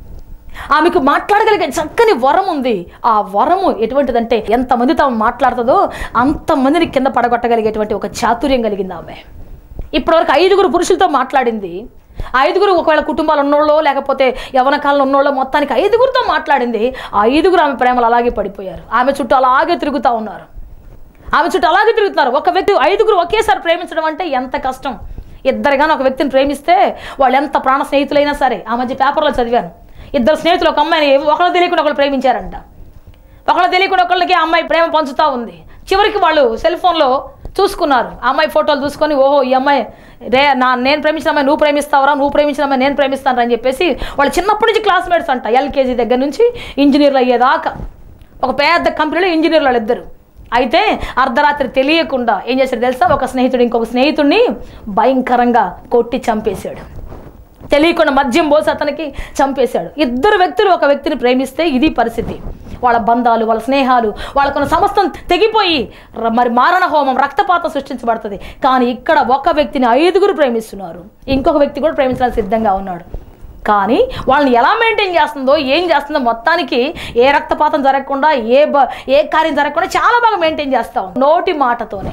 ఆమెకు మాట్లాడగలిగే చక్కని వరం ఉంది ఆ వరము ఎటువంటిదంటే ఎంతమంది తాము మాట్లాడుతుందో అంతమందిని కింద పడగొట్టగలిగేటువంటి ఒక చాతుర్యం కలిగింది ఆమె ఇప్పటివరకు ఐదుగురు పురుషులతో మాట్లాడింది ఐదుగురు ఒకవేళ కుటుంబాలు ఉన్నోళ్ళో లేకపోతే యవన కాలంలో ఉన్నోళ్ళో మొత్తానికి ఐదుగురితో మాట్లాడింది ఆ ఐదుగురు ఆమె ప్రేమలు అలాగే పడిపోయారు ఆమె చుట్టూ అలాగే తిరుగుతూ ఉన్నారు ఆమె చుట్టూ అలాగే తిరుగుతున్నారు ఒక వ్యక్తి ఐదుగురు ఒకేసారి ప్రేమించడం అంటే ఎంత కష్టం ఇద్దరుగాని ఒక వ్యక్తిని ప్రేమిస్తే వాళ్ళు ఎంత ప్రాణ స్నేహితులైనా సరే ఆ మధ్య పేపర్లో చదివాను ఇద్దరు స్నేహితులు ఒక అమ్మాయిని ఒకళ్ళు తెలియకుండా ఒకళ్ళు ప్రేమించారంట ఒకళ్ళు తెలియకుండా ఒకళ్ళకి ఆ అమ్మాయి ప్రేమ పంచుతూ ఉంది చివరికి వాళ్ళు సెల్ ఫోన్లో చూసుకున్నారు ఆ అమ్మాయి ఫోటోలు చూసుకొని ఓహో ఈ అమ్మాయి రే నా నేను ప్రేమించిన అమ్మాయి నువ్వు ప్రేమిస్తావరా నువ్వు ప్రేమించిన అమ్మాయి నేను ప్రేమిస్తాను అని చెప్పేసి వాళ్ళు చిన్నప్పటి నుంచి క్లాస్మేట్స్ అంట ఎల్కేజీ దగ్గర నుంచి ఇంజనీర్లు అయ్యేదాకా ఒక పెద్ద కంపెనీలో ఇంజనీర్లు వాళ్ళిద్దరు అయితే అర్ధరాత్రి తెలియకుండా ఏం చేశాడు తెలుసా ఒక స్నేహితుడు ఇంకొక స్నేహితుడిని భయంకరంగా కొట్టి చంపేశాడు తెలియకుండా మద్యం పోసి అతనికి చంపేశాడు ఇద్దరు వ్యక్తులు ఒక వ్యక్తిని ప్రేమిస్తే ఇది పరిస్థితి వాళ్ళ బంధాలు వాళ్ళ స్నేహాలు వాళ్ళకున్న సమస్తం తెగిపోయి ర- మరి మారణ హోమం రక్తపాతం సృష్టించబడుతుంది కానీ ఇక్కడ ఒక వ్యక్తిని ఐదుగురు ప్రేమిస్తున్నారు ఇంకొక వ్యక్తి కూడా ప్రేమించడానికి సిద్ధంగా ఉన్నాడు కానీ వాళ్ళని ఎలా మెయింటైన్ చేస్తుందో ఏం చేస్తుందో మొత్తానికి ఏ రక్తపాతం జరగకుండా ఏ బ ఏ కార్యం జరగకుండా చాలా బాగా మెయింటైన్ చేస్తాం నోటి మాటతోనే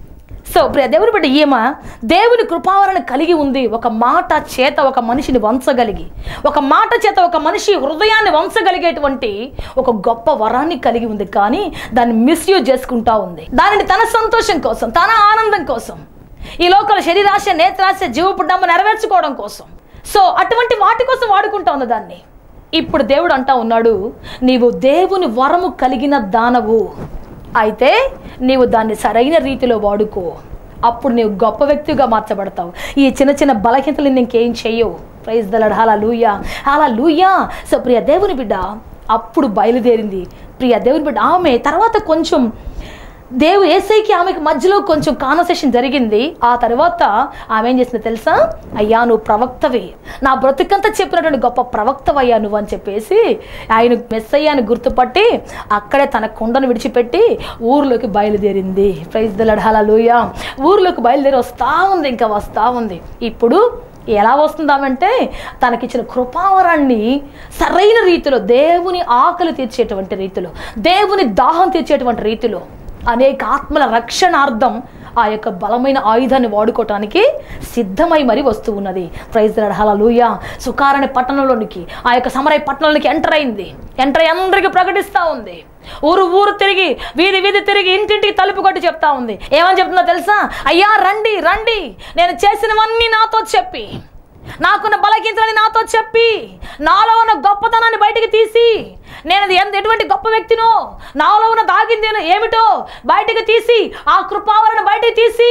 సో ప్రియ దేవుని బిడ్డ ఈమె దేవుని కృపావరణ కలిగి ఉంది ఒక మాట చేత ఒక మనిషిని వంచగలిగి ఒక మాట చేత ఒక మనిషి హృదయాన్ని వంచగలిగేటువంటి ఒక గొప్ప వరాన్ని కలిగి ఉంది కానీ దాన్ని మిస్యూజ్ చేసుకుంటా ఉంది దానిని తన సంతోషం కోసం తన ఆనందం కోసం ఈ లోకల శరీరాశ నేత్రాశ జీవపు డమ్మ నెరవేర్చుకోవడం కోసం సో అటువంటి వాటి కోసం వాడుకుంటా ఉంది దాన్ని ఇప్పుడు దేవుడు అంటా ఉన్నాడు నీవు దేవుని వరము కలిగిన దానవు అయితే నీవు దాన్ని సరైన రీతిలో వాడుకో అప్పుడు నీవు గొప్ప వ్యక్తిగా మార్చబడతావు ఈ చిన్న చిన్న బలహీనతలు ఇంకేం చెయ్యవు ప్రైజ్ దలడ్ హాలా లూయా హాలా లూయా సో ప్రియ దేవుని బిడ్డ అప్పుడు బయలుదేరింది ప్రియ దేవుని బిడ్డ ఆమె తర్వాత కొంచెం దేవు ఏసైకి ఆమెకి మధ్యలో కొంచెం కాన్వర్సేషన్ జరిగింది ఆ తర్వాత ఆమె ఏం చేసింది తెలుసా అయ్యా నువ్వు ప్రవక్తవి నా బ్రతుకంతా చెప్పినటువంటి గొప్ప ప్రవక్తవయ్యా నువ్వు అని చెప్పేసి ఆయన మెస్సయ్యాని గుర్తుపట్టి అక్కడే తన కొండను విడిచిపెట్టి ఊర్లోకి బయలుదేరింది ప్రైజ్ దళడాలూయ ఊర్లోకి బయలుదేరి వస్తా ఉంది ఇంకా వస్తా ఉంది ఇప్పుడు ఎలా వస్తుందామంటే తనకిచ్చిన కృపావరాన్ని సరైన రీతిలో దేవుని ఆకలి తీర్చేటువంటి రీతిలో దేవుని దాహం తీర్చేటువంటి రీతిలో అనేక ఆత్మల రక్షణార్థం ఆ యొక్క బలమైన ఆయుధాన్ని వాడుకోవటానికి సిద్ధమై మరి వస్తూ ఉన్నది ప్రైజ్ హలలుయ సుకారణి పట్టణంలోనికి ఆ యొక్క సమరయ పట్టణంలోనికి ఎంటర్ అయింది ఎంటర్ అయ్యి అందరికీ ప్రకటిస్తూ ఉంది ఊరు ఊరు తిరిగి వీధి వీధి తిరిగి ఇంటింటికి తలుపు కొట్టి చెప్తా ఉంది ఏమని చెప్తుందో తెలుసా అయ్యా రండి రండి నేను చేసినవన్నీ నాతో చెప్పి నాకున్న బలకించని నాతో చెప్పి నాలో ఉన్న గొప్పతనాన్ని బయటికి తీసి నేను అది ఎంత ఎటువంటి గొప్ప వ్యక్తినో నాలో ఉన్న దాగింది ఏమిటో బయటికి తీసి ఆ కృపావరణ బయటికి తీసి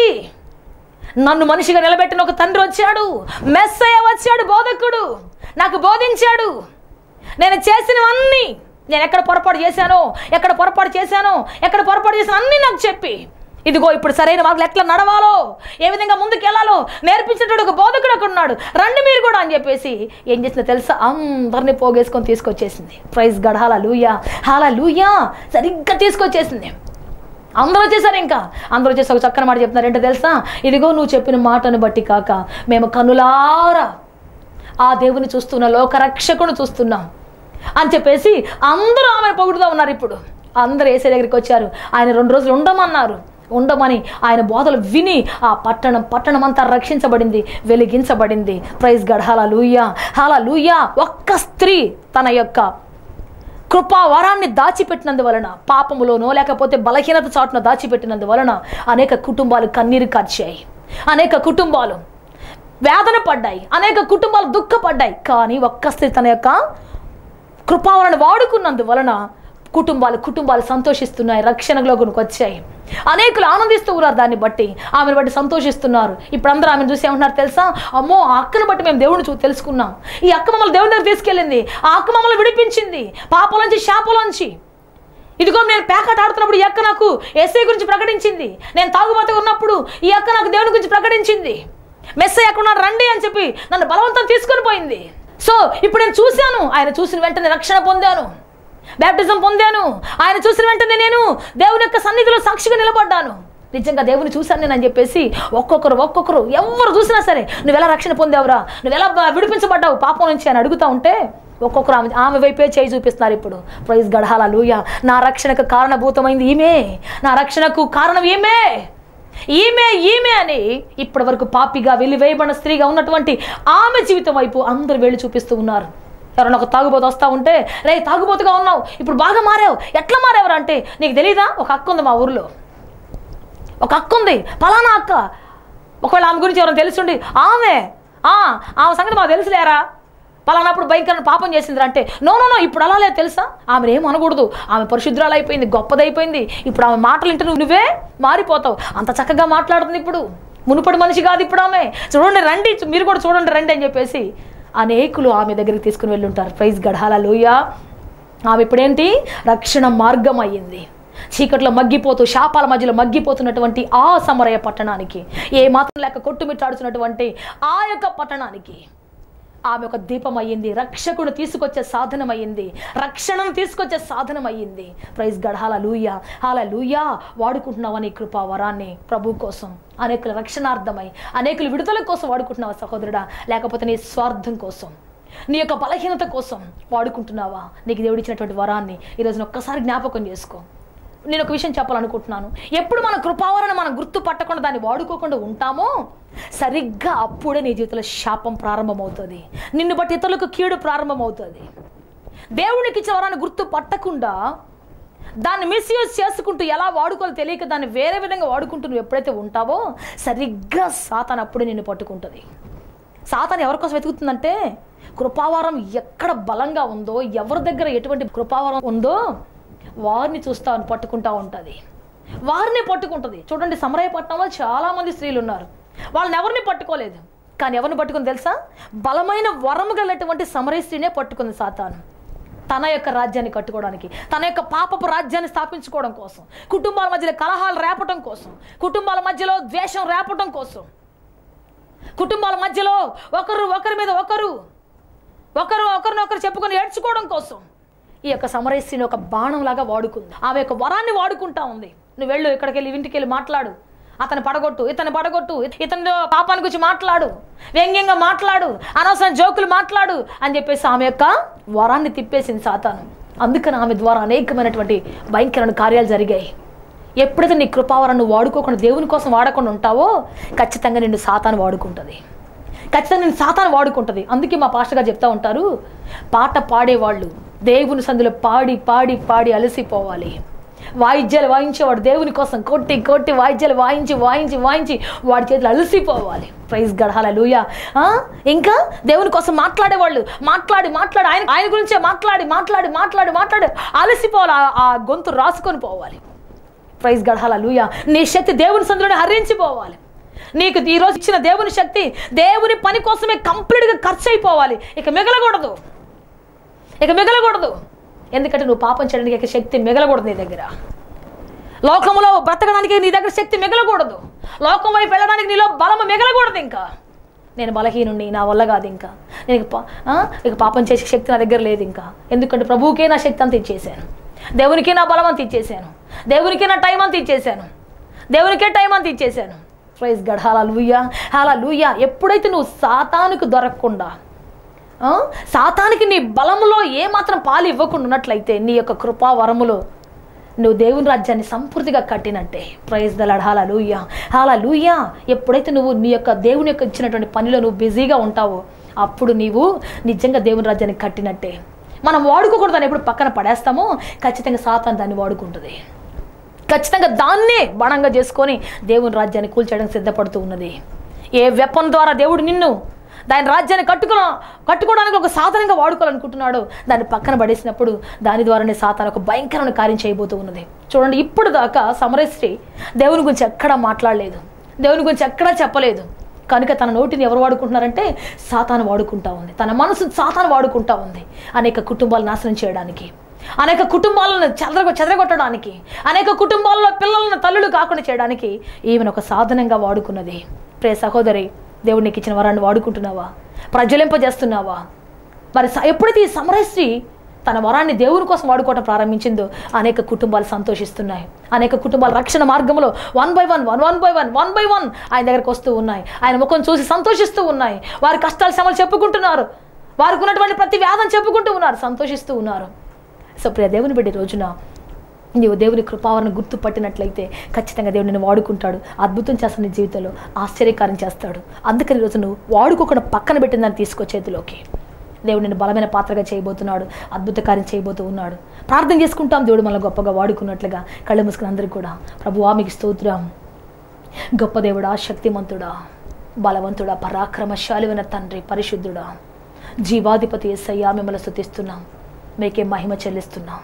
నన్ను మనిషిగా నిలబెట్టిన ఒక తండ్రి వచ్చాడు మెస్సయ్య వచ్చాడు బోధకుడు నాకు బోధించాడు నేను చేసినవన్నీ నేను ఎక్కడ పొరపాటు చేశానో ఎక్కడ పొరపాటు చేశానో ఎక్కడ పొరపాటు చేశానో అన్నీ నాకు చెప్పి ఇదిగో ఇప్పుడు సరైన మార్గం ఎట్లా నడవాలో ఏ విధంగా ముందుకు వెళ్ళాలో నేర్పించేటప్పుడు ఒక బోధకుడు అక్కడ ఉన్నాడు రండి మీరు కూడా అని చెప్పేసి ఏం చేసిందో తెలుసా అందరినీ పోగేసుకొని తీసుకొచ్చేసింది ప్రైజ్ గడ్ హాలా లూయా హాలా లూయా సరిగ్గా తీసుకొచ్చేసింది అందరూ వచ్చేసారు ఇంకా అందరూ వచ్చేసి ఒక చక్కని మాట చెప్తున్నారు ఏంటో తెలుసా ఇదిగో నువ్వు చెప్పిన మాటను బట్టి కాక మేము కనులారా ఆ దేవుని చూస్తున్న లోకరక్షకుని చూస్తున్నాం అని చెప్పేసి అందరూ ఆమెను పొగుడుతూ ఉన్నారు ఇప్పుడు అందరూ ఏసే దగ్గరికి వచ్చారు ఆయన రెండు రోజులు ఉండమన్నారు ఉండమని ఆయన బోధలు విని ఆ పట్టణం పట్టణం అంతా రక్షించబడింది వెలిగించబడింది ప్రైజ్ గడ్ హాలా లూయా హాలా లూయా ఒక్క స్త్రీ తన యొక్క కృపా వరాన్ని దాచిపెట్టినందువలన పాపములోనో లేకపోతే బలహీనత చాటున దాచిపెట్టినందువలన అనేక కుటుంబాలు కన్నీరు కార్చాయి అనేక కుటుంబాలు వేదన పడ్డాయి అనేక కుటుంబాలు దుఃఖపడ్డాయి కానీ ఒక్క స్త్రీ తన యొక్క కృపావరణ వాడుకున్నందువలన కుటుంబాలు కుటుంబాలు సంతోషిస్తున్నాయి రక్షణలోకి వచ్చాయి అనేకులు ఆనందిస్తూ ఉన్నారు దాన్ని బట్టి ఆమెను బట్టి సంతోషిస్తున్నారు ఇప్పుడు అందరూ ఆమెను చూసి ఏమంటున్నారు తెలుసా అమ్మో ఆ అక్కను బట్టి మేము దేవుడిని చూ తెలుసుకున్నాం ఈ అక్క మమ్మల్ని దేవుని దగ్గర తీసుకెళ్ళింది ఆ అక్క మమ్మల్ని విడిపించింది పాపలోంచి శాపలోంచి ఇదిగో నేను ప్యాకెట్ ఆడుతున్నప్పుడు ఈ అక్క నాకు ఎస్ఐ గురించి ప్రకటించింది నేను తాగుబోతు ఉన్నప్పుడు ఈ అక్క నాకు దేవుని గురించి ప్రకటించింది మెస్సై అక్కడ ఉన్నాడు రండి అని చెప్పి నన్ను బలవంతం తీసుకొని పోయింది సో ఇప్పుడు నేను చూశాను ఆయన చూసిన వెంటనే రక్షణ పొందాను బ్యాప్టిజం పొందాను ఆయన చూసిన వెంటనే నేను దేవుని యొక్క సన్నిధిలో సాక్షిగా నిలబడ్డాను నిజంగా దేవుని చూశాను నేను అని చెప్పేసి ఒక్కొక్కరు ఒక్కొక్కరు ఎవరు చూసినా సరే నువ్వు ఎలా రక్షణ పొందావురా నువ్వు ఎలా బ- విడిపించబడ్డావు పాపం నుంచి అని అడుగుతా ఉంటే ఒక్కొక్కరు ఆమె ఆమె వైపే చేయి చూపిస్తున్నారు ఇప్పుడు ప్రైజ్ గడహాల లూయ నా రక్షణకు కారణభూతమైంది ఈమె నా రక్షణకు కారణం ఈమె ఈమె ఈమె అని ఇప్పటి వరకు పాపిగా వెలివేయబడిన స్త్రీగా ఉన్నటువంటి ఆమె జీవితం వైపు అందరూ వెళ్ళి చూపిస్తూ ఉన్నారు ఎవరైనా ఒక తాగుబోతు వస్తూ ఉంటే రే తాగుబోతుగా ఉన్నావు ఇప్పుడు బాగా మారావు ఎట్లా మారావురా అంటే నీకు తెలీదా ఒక అక్క ఉంది మా ఊర్లో ఒక అక్క ఉంది పలానా అక్క ఒకవేళ ఆమె గురించి ఎవరైనా తెలుసుండి ఆమె ఆ, ఆమె సంగతి మాకు తెలుసులేరా పలానాప్పుడు భయంకరమైన పాపం చేసిందిరా అంటే నో నో నో ఇప్పుడు అలా లేదు తెలుసా ఆమె ఏం అనకూడదు ఆమె పరిశుద్ధురాలు అయిపోయింది గొప్పదైపోయింది ఇప్పుడు ఆమె మాటలు వింటే నువ్వు నువ్వే మారిపోతావు అంత చక్కగా మాట్లాడుతుంది ఇప్పుడు మునుపటి మనిషి కాదు ఇప్పుడు ఆమె చూడండి రండి మీరు కూడా చూడండి రండి అని చెప్పేసి అనేకులు ఆమె దగ్గరికి తీసుకుని వెళ్ళుంటారు ప్రైజ్ గడాల లోయ ఆమె ఇప్పుడేంటి రక్షణ మార్గం అయ్యింది చీకట్లో మగ్గిపోతూ శాపాల మధ్యలో మగ్గిపోతున్నటువంటి ఆ సమరయ పట్టణానికి ఏ మాత్రం లేక కొట్టుమిట్టాడుతున్నటువంటి ఆ యొక్క పట్టణానికి ఆమె ఒక దీపం అయ్యింది రక్షకుడు తీసుకొచ్చే సాధనం అయ్యింది రక్షణను తీసుకొచ్చే సాధనం అయ్యింది ప్రైజ్ గడ్ హాల లూయా హాల లూయా వాడుకుంటున్నావా నీ కృపా వరాన్ని ప్రభు కోసం అనేకుల రక్షణార్థమై అనేకుల విడుదల కోసం వాడుకుంటున్నావా సహోదరుడా లేకపోతే నీ స్వార్థం కోసం నీ యొక్క బలహీనత కోసం వాడుకుంటున్నావా నీకు దేవుడిచ్చినటువంటి వరాన్ని ఈరోజు ఒక్కసారి జ్ఞాపకం చేసుకో నేను ఒక విషయం చెప్పాలనుకుంటున్నాను ఎప్పుడు మన కృపావరణ మనం గుర్తు పట్టకుండా దాన్ని వాడుకోకుండా ఉంటామో సరిగ్గా అప్పుడే నీ జీవితంలో శాపం ప్రారంభమవుతుంది నిన్ను బట్టి ఇతరులకు కీడు ప్రారంభమవుతుంది దేవునికి ఇచ్చిన వరాన్ని గుర్తు పట్టకుండా దాన్ని మిస్యూజ్ చేసుకుంటూ ఎలా వాడుకోవాలో తెలియక దాన్ని వేరే విధంగా వాడుకుంటూ నువ్వు ఎప్పుడైతే ఉంటావో సరిగ్గా సాతాన్ అప్పుడే నిన్ను పట్టుకుంటుంది సాతాన్ ఎవరి కోసం వెతుకుతుందంటే కృపావారం ఎక్కడ బలంగా ఉందో ఎవరి దగ్గర ఎటువంటి కృపావారం ఉందో వారిని చూస్తా పట్టుకుంటా ఉంటుంది వారిని పట్టుకుంటుంది చూడండి సమరయపట్నంలో చాలా మంది స్త్రీలు ఉన్నారు వాళ్ళని ఎవరిని పట్టుకోలేదు కానీ ఎవరిని పట్టుకుంది తెలుసా బలమైన వరము గలటువంటి సమరయ స్త్రీనే పట్టుకుంది సాతాను తన యొక్క రాజ్యాన్ని కట్టుకోవడానికి తన యొక్క పాపపు రాజ్యాన్ని స్థాపించుకోవడం కోసం కుటుంబాల మధ్యలో కలహాలు రేపటం కోసం కుటుంబాల మధ్యలో ద్వేషం రేపటం కోసం కుటుంబాల మధ్యలో ఒకరు ఒకరి మీద ఒకరు ఒకరు ఒకరినొకరు చెప్పుకొని ఏడ్చుకోవడం కోసం ఈ యొక్క సమరస్యని ఒక బాణంలాగా వాడుకుంది ఆమె యొక్క వరాన్ని వాడుకుంటా ఉంది నువ్వు వెళ్ళు ఇక్కడికి వెళ్ళి ఇంటికి వెళ్ళి మాట్లాడు అతను పడగొట్టు ఇతను పడగొట్టు ఇతని పాపాన్ని గురించి మాట్లాడు వ్యంగ్యంగా మాట్లాడు అనవసరం జోకులు మాట్లాడు అని చెప్పేసి ఆమె యొక్క వరాన్ని తిప్పేసింది సాతాను అందుకని ఆమె ద్వారా అనేకమైనటువంటి భయంకరమైన కార్యాలు జరిగాయి ఎప్పుడైతే నీ కృపావరం నువ్వు వాడుకోకుండా దేవుని కోసం వాడకుండా ఉంటావో ఖచ్చితంగా నిన్ను సాతాను వాడుకుంటుంది ఖచ్చితంగా నేను సాతాను వాడుకుంటుంది అందుకే మా పాస్టర్ గారు చెప్తా ఉంటారు పాట పాడేవాళ్ళు దేవుని సందులో పాడి పాడి పాడి అలసిపోవాలి వాయిద్యాలు వాయించేవాడు దేవుని కోసం కొట్టి కొట్టి వాయిద్యాలు వాయించి వాయించి వాయించి వాడి చేతులు అలసిపోవాలి ప్రైజ్ గడహాల లూయ ఇంకా దేవుని కోసం మాట్లాడేవాళ్ళు మాట్లాడి మాట్లాడి ఆయన ఆయన గురించే మాట్లాడి మాట్లాడి మాట్లాడి మాట్లాడి అలసిపోవాలి ఆ- ఆ గొంతు రాసుకొని పోవాలి ప్రైజ్ గడహాల లూయ నీ శక్తి దేవుని సందులోనే హరించిపోవాలి నీకు ఈరోజు ఇచ్చిన దేవుని శక్తి దేవుని పని కోసమే కంప్లీట్గా ఖర్చు అయిపోవాలి ఇక మిగలకూడదు ఇక మిగలకూడదు ఎందుకంటే నువ్వు పాపం చేయడానికి ఇక శక్తి మిగలకూడదు నీ దగ్గర లోకంలో బ్రతకడానికి నీ దగ్గర శక్తి మిగలకూడదు లోకం వైపు వెళ్ళడానికి నీలో బలము మిగలకూడదు ఇంకా నేను బలహీనుండి నా వల్ల కాదు ఇంకా నేను ఇక పా- ఆ? ఇక పాపం చేసే శక్తి నా దగ్గర లేదు ఇంకా ఎందుకంటే ప్రభువుకే నా శక్తి అంతా ఇచ్చేసాను దేవునికే నా బలం అంత ఇచ్చేసాను దేవునికే నా టైం అంత ఇచ్చేసాను దేవునికే టైం అంత ఇచ్చేసాను ప్రైజ్ గడ్ హాలా లూయా హాలా లూయా ఎప్పుడైతే నువ్వు సాతానుకు దొరకకుండా ఆ? సాతానికి నీ బలములో ఏమాత్రం పాలు ఇవ్వకుండా ఉన్నట్లయితే నీ యొక్క కృపా వరములో నువ్వు దేవుని రాజ్యాన్ని సంపూర్తిగా కట్టినట్టే ప్రైజ్ దలాడ్ హాలా లూయా హాలా లూయా ఎప్పుడైతే నువ్వు నీ యొక్క దేవుని యొక్క ఇచ్చినటువంటి పనిలో నువ్వు బిజీగా ఉంటావో అప్పుడు నీవు నిజంగా దేవుని రాజ్యాన్ని కట్టినట్టే మనం వాడుకోకూడదని ఎప్పుడు పక్కన పడేస్తామో ఖచ్చితంగా సాతాన్ దాన్ని వాడుకుంటుంది ఖచ్చితంగా దాన్నే బణంగా చేసుకొని దేవుని రాజ్యాన్ని కూల్చేయడానికి సిద్ధపడుతూ ఉన్నది ఏ వెపన్ ద్వారా దేవుడు నిన్ను దాని రాజ్యాన్ని కట్టుకున్న కట్టుకోవడానికి ఒక సాధనంగా వాడుకోవాలనుకుంటున్నాడు దాన్ని పక్కన పడేసినప్పుడు దాని ద్వారానే సాతాను ఒక భయంకరమైన కార్యం చేయబోతూ ఉన్నది చూడండి ఇప్పుడు దాకా సమరశ్రీ దేవుని గురించి ఎక్కడా మాట్లాడలేదు దేవుని గురించి ఎక్కడా చెప్పలేదు కనుక తన నోటిని ఎవరు వాడుకుంటున్నారంటే సాతాను వాడుకుంటా ఉంది తన మనసును సాతాను వాడుకుంటా ఉంది అనేక కుటుంబాలు నాశనం చేయడానికి అనేక కుటుంబాలను చెదర చెదరగొట్టడానికి అనేక కుటుంబాల్లో పిల్లలను తల్లులు కాకుండా చేయడానికి ఈమెను ఒక సాధనంగా వాడుకున్నది ప్రే సహోదరి దేవుడు నీకు ఇచ్చిన వరాన్ని వాడుకుంటున్నావా ప్రజ్వలింపజేస్తున్నావా మరి స- ఎప్పుడైతే ఈ సమరశ్రీ తన వరాన్ని దేవుని కోసం వాడుకోవటం ప్రారంభించిందో అనేక కుటుంబాలు సంతోషిస్తున్నాయి అనేక కుటుంబాలు రక్షణ మార్గంలో one by one one one by one one by one ఆయన దగ్గరకు వస్తూ ఉన్నాయి ఆయన ముఖం చూసి సంతోషిస్తూ ఉన్నాయి వారి కష్టాలు శ్రమలు చెప్పుకుంటున్నారు వారికి ఉన్నటువంటి ప్రతి వ్యాధం చెప్పుకుంటూ ఉన్నారు సంతోషిస్తూ ఉన్నారు సో ప్రియ దేవుని బిడ్డ ఈ రోజున నీవు దేవుని కృపావరణ గుర్తుపట్టినట్లయితే ఖచ్చితంగా దేవుడు నిన్ను వాడుకుంటాడు అద్భుతం చేస్తాడు నీ జీవితంలో ఆశ్చర్యకారం చేస్తాడు అందుకని ఈరోజు నువ్వు వాడుకోకుండా పక్కన పెట్టిన దాన్ని తీసుకో చేతిలోకి దేవుడు నిన్ను బలమైన పాత్రగా చేయబోతున్నాడు అద్భుత కార్యం చేయబోతూ ఉన్నాడు ప్రార్థన చేసుకుంటాం దేవుడు మనల్ని గొప్పగా వాడుకున్నట్లుగా కళ్ళు మూసుకుని అందరికీ కూడా ప్రభువా మీకు స్తోత్రం గొప్ప దేవుడా శక్తిమంతుడా బలవంతుడా పరాక్రమశాలివైన తండ్రి పరిశుద్ధుడా జీవాధిపతి ఎస్సయ్యా మిమ్మల్ని స్తుతిస్తున్నాం మీకే మహిమ చెల్లిస్తున్నాం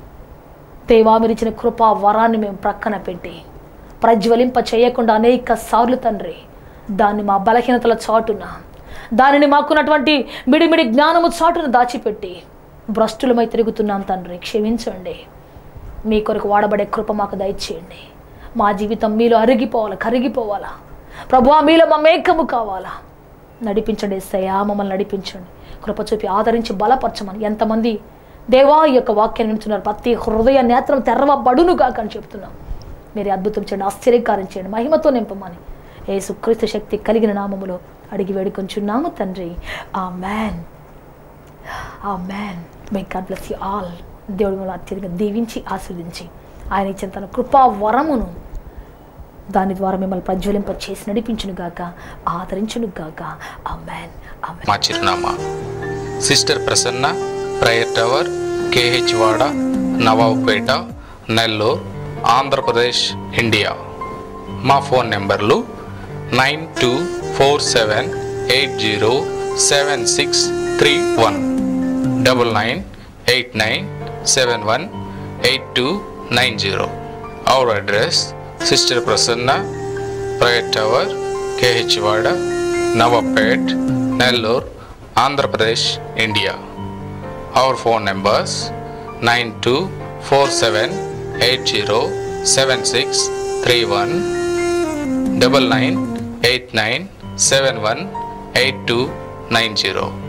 దేవా మీరు ఇచ్చిన కృపా వరాన్ని మేము ప్రక్కన పెట్టి ప్రజ్వలింప చేయకుండా అనేక సార్లు తండ్రి దాన్ని మా బలహీనతల చాటున దానిని మాకున్నటువంటి మిడిమిడి జ్ఞానము చాటున దాచిపెట్టి భ్రష్టులమై తిరుగుతున్నాం తండ్రి క్షమించండి మీ కొరకు వాడబడే కృప మాకు దయచేయండి మా జీవితం మీలో అరిగిపోవాలా కరిగిపోవాలా ప్రభువా మీలో మా మేకము కావాలా నడిపించండి ఎస్సయ్యా మమ్మల్ని నడిపించండి కృప చూపి ఆదరించి బలపరచమని ఎంతమంది దేవా ఈ యొక్క వాక్యాన్ని వింటున్నారు ప్రతి హృదయ నేత్రం తెరవబడును కాక అని చెప్తున్నాం మీరు అద్భుతం చేయండి ఆశ్చర్యకారం చేయండి మహిమతో నింపమని యేసుక్రీస్తు శక్తి కలిగిన నామములో అడిగి వేడుకొంచున్నాము తండ్రి amen amen my God bless you all దేవుడు మిమ్మల్ని అత్యధికంగా దీవించి ఆస్వాదించి ఆయన ఇచ్చిన తన కృపా వరమును దాని ద్వారా మిమ్మల్ని ప్రజ్వలింప చేసి నడిపించును గాక ఆదరించును గాక ఆ మ్యాన్ ఆ మా చిరునామా sister Prasanna prayer tower KH వాడ నవాబుపేట నెల్లూరు ఆంధ్రప్రదేశ్ ఇండియా మా ఫోన్ నెంబర్లు nine two four seven eight zero seven six three one double nine eight nine seven one eight two nine zero our address sister Prasanna private tower KH వాడ నవపేట్ Nellore Andhra Pradesh India our phone numbers nine two four seven eight zero seven six three one double nine eight nine seven one eight two nine zero